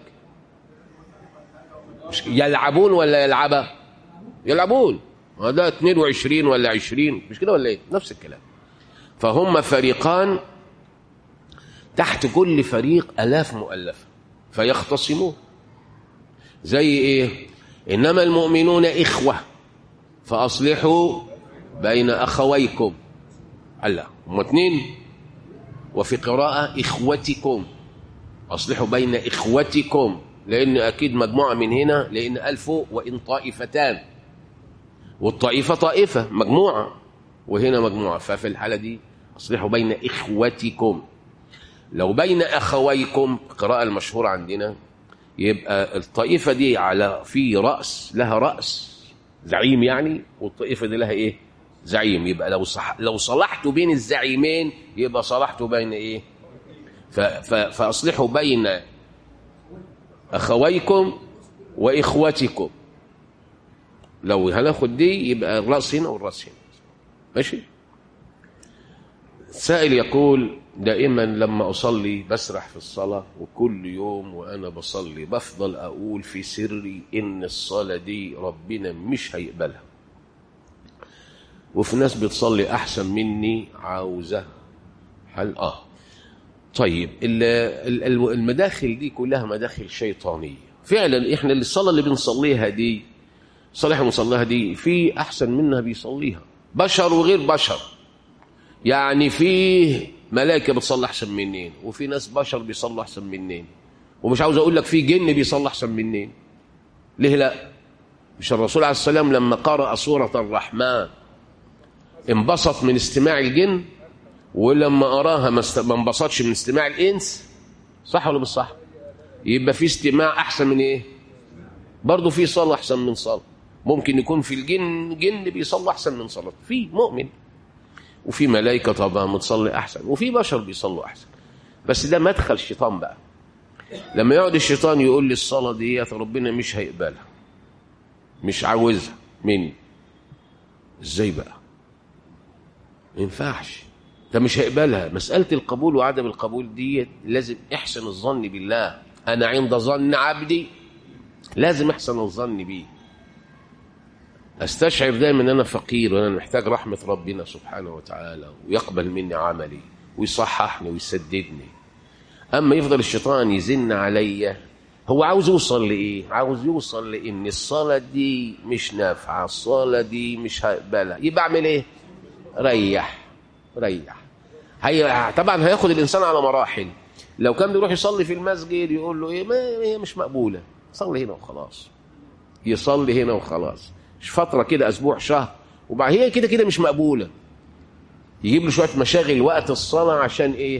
يلعبون ولا يلعبا يلعبون ده 22 ولا 20 مش كده ولا ايه نفس الكلام فهم فريقان تحت كل فريق الاف مؤلفه فيختصمون زي ايه انما المؤمنون اخوه فاصلحوا بين اخويكم الله هم اثنين وفي قراءه اخوتكم اصلحوا بين اخوتكم لان اكيد مجموعه من هنا لان الف وان طائفتان والطائفه طائفه مجموعه وهنا مجموعه ففي الحاله دي اصلحوا بين اخوتكم لو بين اخويكم القراءه المشهوره عندنا يبقى الطائفه دي على في راس لها راس زعيم يعني والطائفه دي لها ايه زعيم يبقى لو صح لو صلحتوا بين الزعيمين يبقى صلحتوا بين ايه ف ف فاصلحوا بين اخويكم واخوتكم لو هناخد دي يبقى الراس هنا والراس هنا ماشي سائل يقول دائما لما أصلي بسرح في الصلاة وكل يوم وأنا بصلي بفضل أقول في سري إن الصلاة دي ربنا مش هيقبلها وفي ناس بتصلي أحسن مني عاوزة حل آه طيب المداخل دي كلها مداخل شيطانية فعلا إحنا الصلاة اللي بنصليها دي صالح بنصليها دي في أحسن منها بيصليها بشر وغير بشر يعني فيه ملائكه بتصلي احسن منين وفي ناس بشر بيصلوا احسن منين ومش عاوز اقول لك في جن بيصلي احسن منين ليه لا مش الرسول عليه السلام لما قرأ سورة الرحمن انبسط من استماع الجن ولما أراها ما انبسطش من استماع الإنس صح ولا مش صح يبقى في استماع أحسن من إيه برضه في صلاة أحسن من صلاة ممكن يكون في الجن جن بيصلي أحسن من صلاة في مؤمن وفي ملائكة طبعا بتصلي أحسن وفي بشر بيصلوا أحسن بس ده مدخل الشيطان بقى لما يقعد الشيطان يقول لي الصلاة ديت ربنا مش هيقبلها مش عاوزها مني ازاي بقى ما ينفعش ده مش هيقبلها مسألة القبول وعدم القبول ديت لازم احسن الظن بالله أنا عند ظن عبدي لازم احسن الظن بيه استشعر دايما ان انا فقير وانا محتاج رحمه ربنا سبحانه وتعالى ويقبل مني عملي ويصححني ويسددني اما يفضل الشيطان يزن عليا هو عاوز يوصل لايه عاوز يوصل لان الصلاه دي مش نافعه الصلاه دي مش هقبلها يبقى اعمل ايه ريح ريح هي طبعا هياخد الانسان على مراحل لو كان بيروح يصلي في المسجد يقول له ايه ما هي مش مقبوله صلي هنا وخلاص يصلي هنا وخلاص مش فترة كده أسبوع شهر وبعد هي كده كده مش مقبولة يجيب له شوية مشاغل وقت الصلاة عشان إيه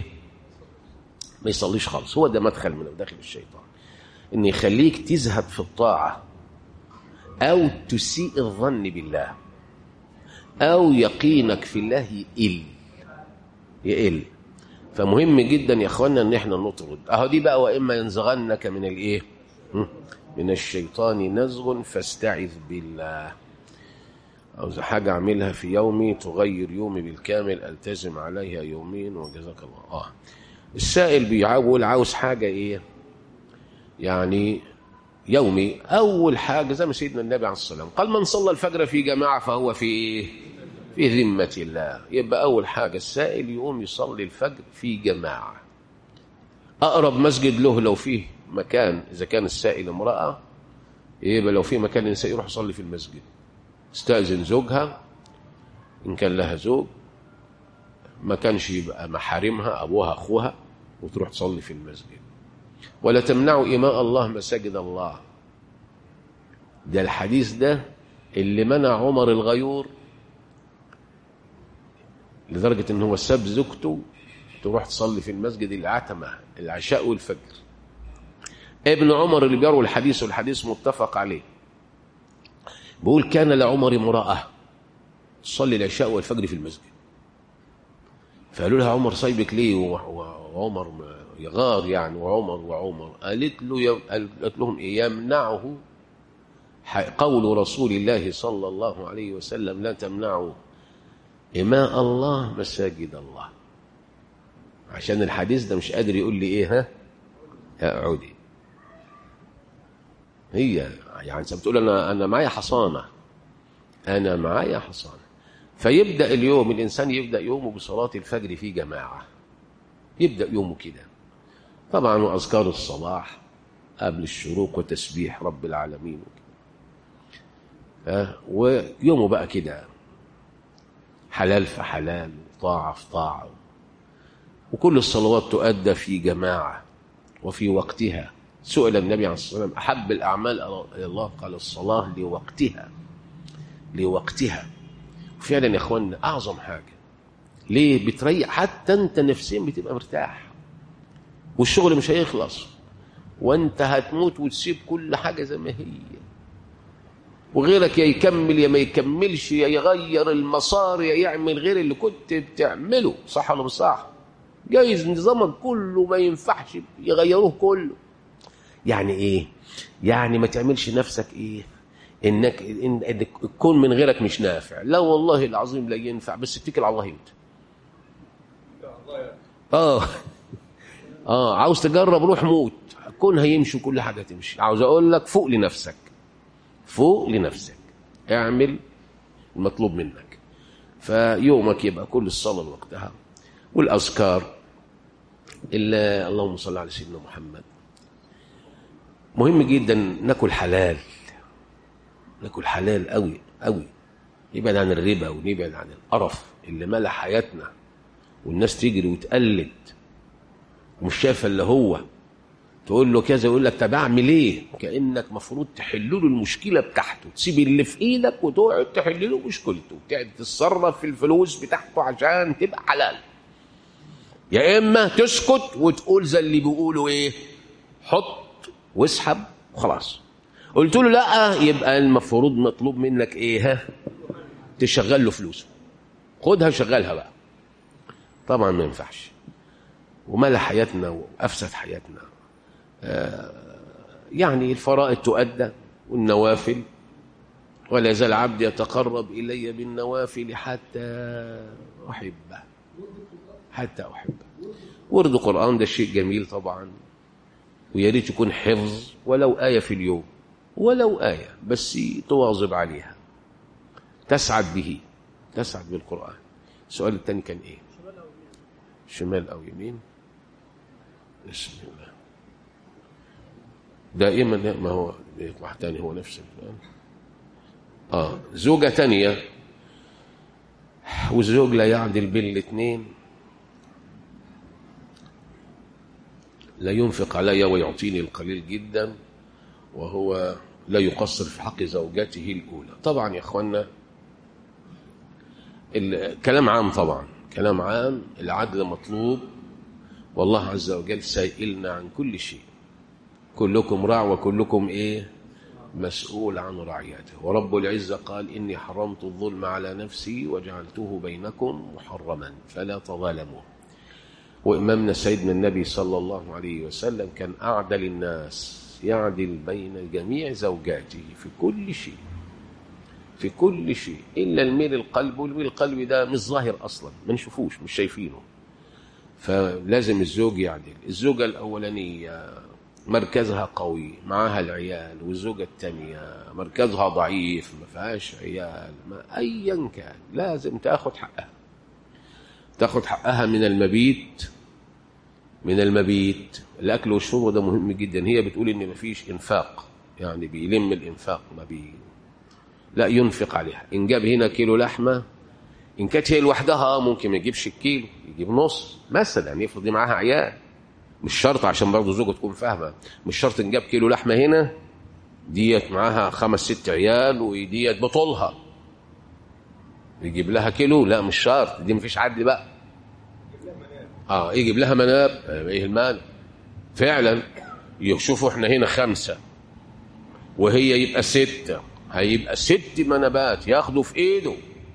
ما يصليش خالص هو ده مدخل من مداخل الشيطان إن يخليك تزهد في الطاعة أو تسيء الظن بالله أو يقينك في الله يقل يقل فمهم جدا يا اخوانا ان احنا نطرد اهو دي بقى واما ينزغنك من الايه من الشيطان نزغ فاستعذ بالله أو إذا حاجة أعملها في يومي تغير يومي بالكامل ألتزم عليها يومين وجزاك الله آه السائل بيقول عاوز حاجة إيه يعني يومي أول حاجة زي ما سيدنا النبي عليه الصلاة والسلام قال من صلى الفجر في جماعة فهو في إيه في ذمة الله يبقى أول حاجة السائل يقوم يصلي الفجر في جماعة أقرب مسجد له لو فيه مكان إذا كان السائل امرأة يبقى لو في مكان النساء يروح يصلي في المسجد استأذن زوجها إن كان لها زوج ما كانش يبقى محارمها أبوها أخوها وتروح تصلي في المسجد ولا تمنعوا إماء الله مساجد الله ده الحديث ده اللي منع عمر الغيور لدرجة ان هو ساب زوجته تروح تصلي في المسجد العتمة العشاء والفجر ابن عمر اللي بيروي الحديث والحديث متفق عليه بيقول كان لعمر امرأة تصلي العشاء والفجر في المسجد فقالوا لها عمر سايبك ليه وعمر يغار يعني وعمر وعمر قالت له قالت لهم ايه يمنعه قول رسول الله صلى الله عليه وسلم لا تمنعوا إماء الله مساجد الله عشان الحديث ده مش قادر يقول لي ايه ها اقعدي هي يعني انت بتقول انا انا معايا حصانه انا معايا حصانه فيبدا اليوم الانسان يبدا يومه بصلاه الفجر في جماعه يبدا يومه كده طبعا واذكار الصباح قبل الشروق وتسبيح رب العالمين ها ويومه بقى كده حلال في حلال طاعه في طاعه وكل الصلوات تؤدى في جماعه وفي وقتها سئل النبي عليه الصلاه والسلام احب الاعمال الى الله قال الصلاه لوقتها لوقتها فعلا يا اخوانا اعظم حاجه ليه بتريح حتى انت نفسيا بتبقى مرتاح والشغل مش هيخلص وانت هتموت وتسيب كل حاجه زي ما هي وغيرك يا يكمل يا ما يكملش يا يغير المسار يا يعمل غير اللي كنت بتعمله صح ولا مش صح جايز نظامك كله ما ينفعش يغيروه كله يعني ايه يعني ما تعملش نفسك ايه انك إن انك تكون من غيرك مش نافع لا والله العظيم لا ينفع بس اتكل على الله انت اه اه عاوز تجرب روح موت كون هيمشي كل حاجه تمشي عاوز اقول لك فوق لنفسك فوق لنفسك اعمل المطلوب منك فيومك يبقى كل الصلاه لوقتها والاذكار الا اللهم صل على سيدنا محمد مهم جدا ناكل حلال ناكل حلال قوي قوي نبعد عن الربا ونبعد عن القرف اللي ملا حياتنا والناس تجري وتقلد ومش شايفه اللي هو تقول له كذا يقول لك طب اعمل ايه كانك مفروض تحل له المشكله بتاعته تسيب اللي في ايدك وتقعد تحل له مشكلته تقعد تتصرف في الفلوس بتاعته عشان تبقى حلال يا اما تسكت وتقول زي اللي بيقولوا ايه حط واسحب وخلاص قلت له لا يبقى المفروض مطلوب منك ايه ها تشغل له فلوسه خدها وشغلها بقى طبعا ما ينفعش وملا حياتنا وافسد حياتنا آه يعني الفرائض تؤدى والنوافل ولا يزال عبد يتقرب الي بالنوافل حتى احبه حتى احبه ورد قران ده شيء جميل طبعا ويا ريت يكون حفظ ولو آية في اليوم ولو آية بس تواظب عليها تسعد به تسعد بالقرآن السؤال الثاني كان إيه شمال أو يمين بسم الله دائما ما هو واحد تاني هو نفس الفلان آه زوجة تانية والزوج لا يعدل بين الاثنين لا ينفق علي ويعطيني القليل جدا وهو لا يقصر في حق زوجته الأولى طبعا يا أخوانا الكلام عام طبعا كلام عام العدل مطلوب والله عز وجل سائلنا عن كل شيء كلكم راع وكلكم ايه مسؤول عن رعيته ورب العزة قال إني حرمت الظلم على نفسي وجعلته بينكم محرما فلا تظالموا وإمامنا سيدنا النبي صلى الله عليه وسلم كان أعدل الناس يعدل بين جميع زوجاته في كل شيء في كل شيء إلا الميل القلب والميل القلب ده مش ظاهر أصلا ما نشوفوش مش شايفينه فلازم الزوج يعدل الزوجة الأولانية مركزها قوي معاها العيال والزوجة الثانية مركزها ضعيف ما فيهاش عيال ما أيا كان لازم تاخد حقها تاخد حقها من المبيت من المبيت الأكل والشرب ده مهم جدا هي بتقول إن مفيش إنفاق يعني بيلم الإنفاق ما بي لا ينفق عليها إن جاب هنا كيلو لحمة إن كانت هي لوحدها ممكن ما يجيبش الكيلو يجيب نص مثلا يفرض دي معاها عيال مش شرط عشان برضه زوجة تكون فاهمة مش شرط إن جاب كيلو لحمة هنا ديت معاها خمس ست عيال وديت بطولها يجيب لها كيلو لا مش شرط دي مفيش عدل بقى اه يجيب لها مناب ايه المال فعلا يشوفوا احنا هنا خمسة وهي يبقى ستة هيبقى ست منابات ياخدوا في ايده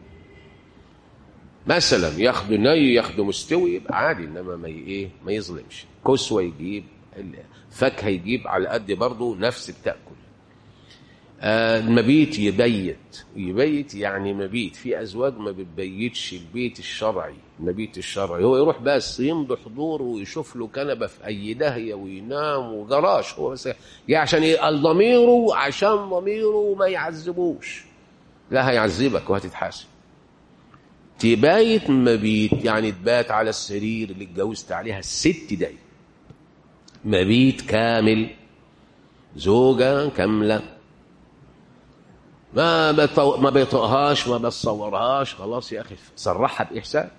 مثلا ياخدوا ني ياخدوا مستوي يبقى عادي انما ما ي- ايه ما يظلمش كسوه يجيب فاكهه يجيب على قد برضه نفس بتاكل آه، المبيت يبيت يبيت يعني مبيت في ازواج ما بتبيتش البيت الشرعي المبيت الشرعي هو يروح بس يمضي حضوره ويشوف له كنبه في اي داهيه وينام وجراش هو بس جاي عشان ايه ضميره عشان ضميره ما يعذبوش لا هيعذبك وهتتحاسب تبايت مبيت يعني تبات على السرير اللي اتجوزت عليها الست دقايق مبيت كامل زوجة كاملة ما بطو... ما بيطقهاش ما بتصورهاش خلاص يا اخي صرحها باحسان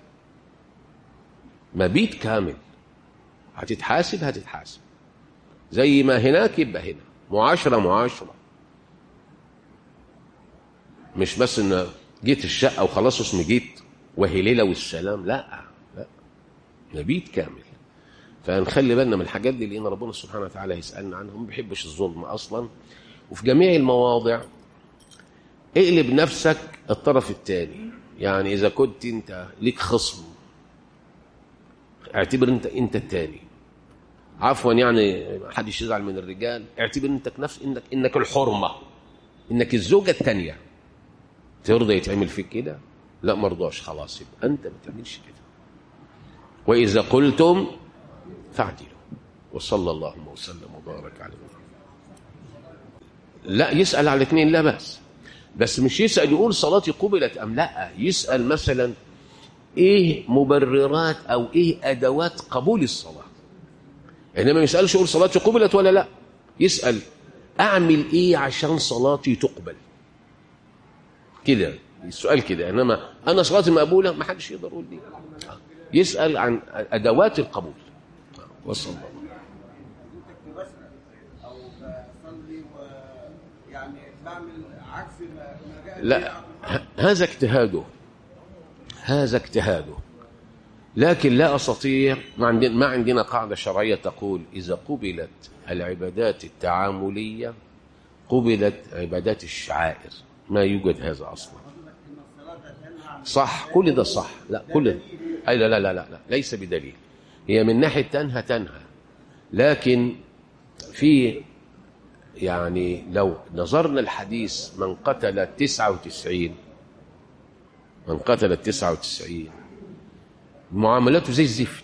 مبيت كامل هتتحاسب هتتحاسب زي ما هناك يبقى هنا معاشره معاشره مش بس ان جيت الشقه وخلاص اسمي جيت وهي ليله والسلام لا لا مبيت كامل فنخلي بالنا من الحاجات دي لان ربنا سبحانه وتعالى يسالنا عنها ما بيحبش الظلم اصلا وفي جميع المواضع اقلب نفسك الطرف الثاني يعني اذا كنت انت ليك خصم اعتبر انت انت الثاني عفوا يعني محدش يزعل من الرجال اعتبر انت نفس انك انك الحرمه انك الزوجه الثانيه ترضى يتعمل فيك كده لا مرضاش خلاص يبقى انت ما تعملش كده واذا قلتم فاعدلوا وصلى الله وسلم وبارك على محمد لا يسال على الاثنين لا باس بس مش يسال يقول صلاتي قبلت ام لا يسال مثلا ايه مبررات او ايه ادوات قبول الصلاه انما ما يسالش يقول صلاتي قبلت ولا لا يسال اعمل ايه عشان صلاتي تقبل كده السؤال كده انما انا صلاتي مقبوله ما حدش يقدر يقول لي يسال عن ادوات القبول وصلى الله كنت بسأل أو بصلي ويعني بعمل عكس ما ما جاء لا ه- هذا اجتهاده هذا اجتهاده لكن لا استطيع ما عندنا ما عندنا قاعده شرعيه تقول اذا قبلت العبادات التعامليه قبلت عبادات الشعائر ما يوجد هذا اصلا صح كل ده صح لا كل ده اي لا لا لا لا, لا ليس بدليل هي من ناحيه تنهى تنهى لكن في يعني لو نظرنا الحديث من قتل تسعة وتسعين من قتل تسعة وتسعين معاملاته زي الزفت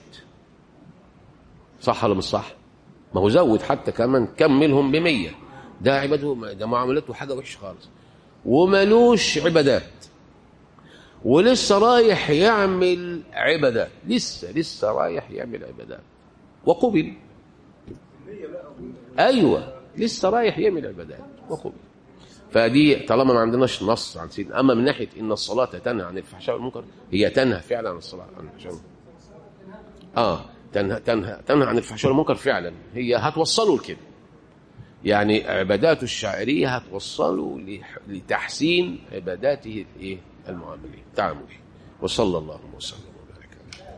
صح ولا مش صح ما هو زود حتى كمان كملهم بمية ده عباده ده معاملته حاجة وحشة خالص وملوش عبادات ولسه رايح يعمل عبادات لسه لسه رايح يعمل عبادات وقبل ايوه لسه رايح يعمل عبادات وقبل فدي طالما ما عندناش نص عن سيدنا اما من ناحيه ان الصلاه تنهى عن الفحشاء والمنكر هي تنهى فعلا عن الصلاه عن الفحشاء والمنكر. اه تنهى تنهى تنهى عن الفحشاء والمنكر فعلا هي هتوصله لكده يعني عباداته الشاعريه هتوصله لح- لتحسين عباداته الايه المعامليه التعامليه وصلى الله وسلم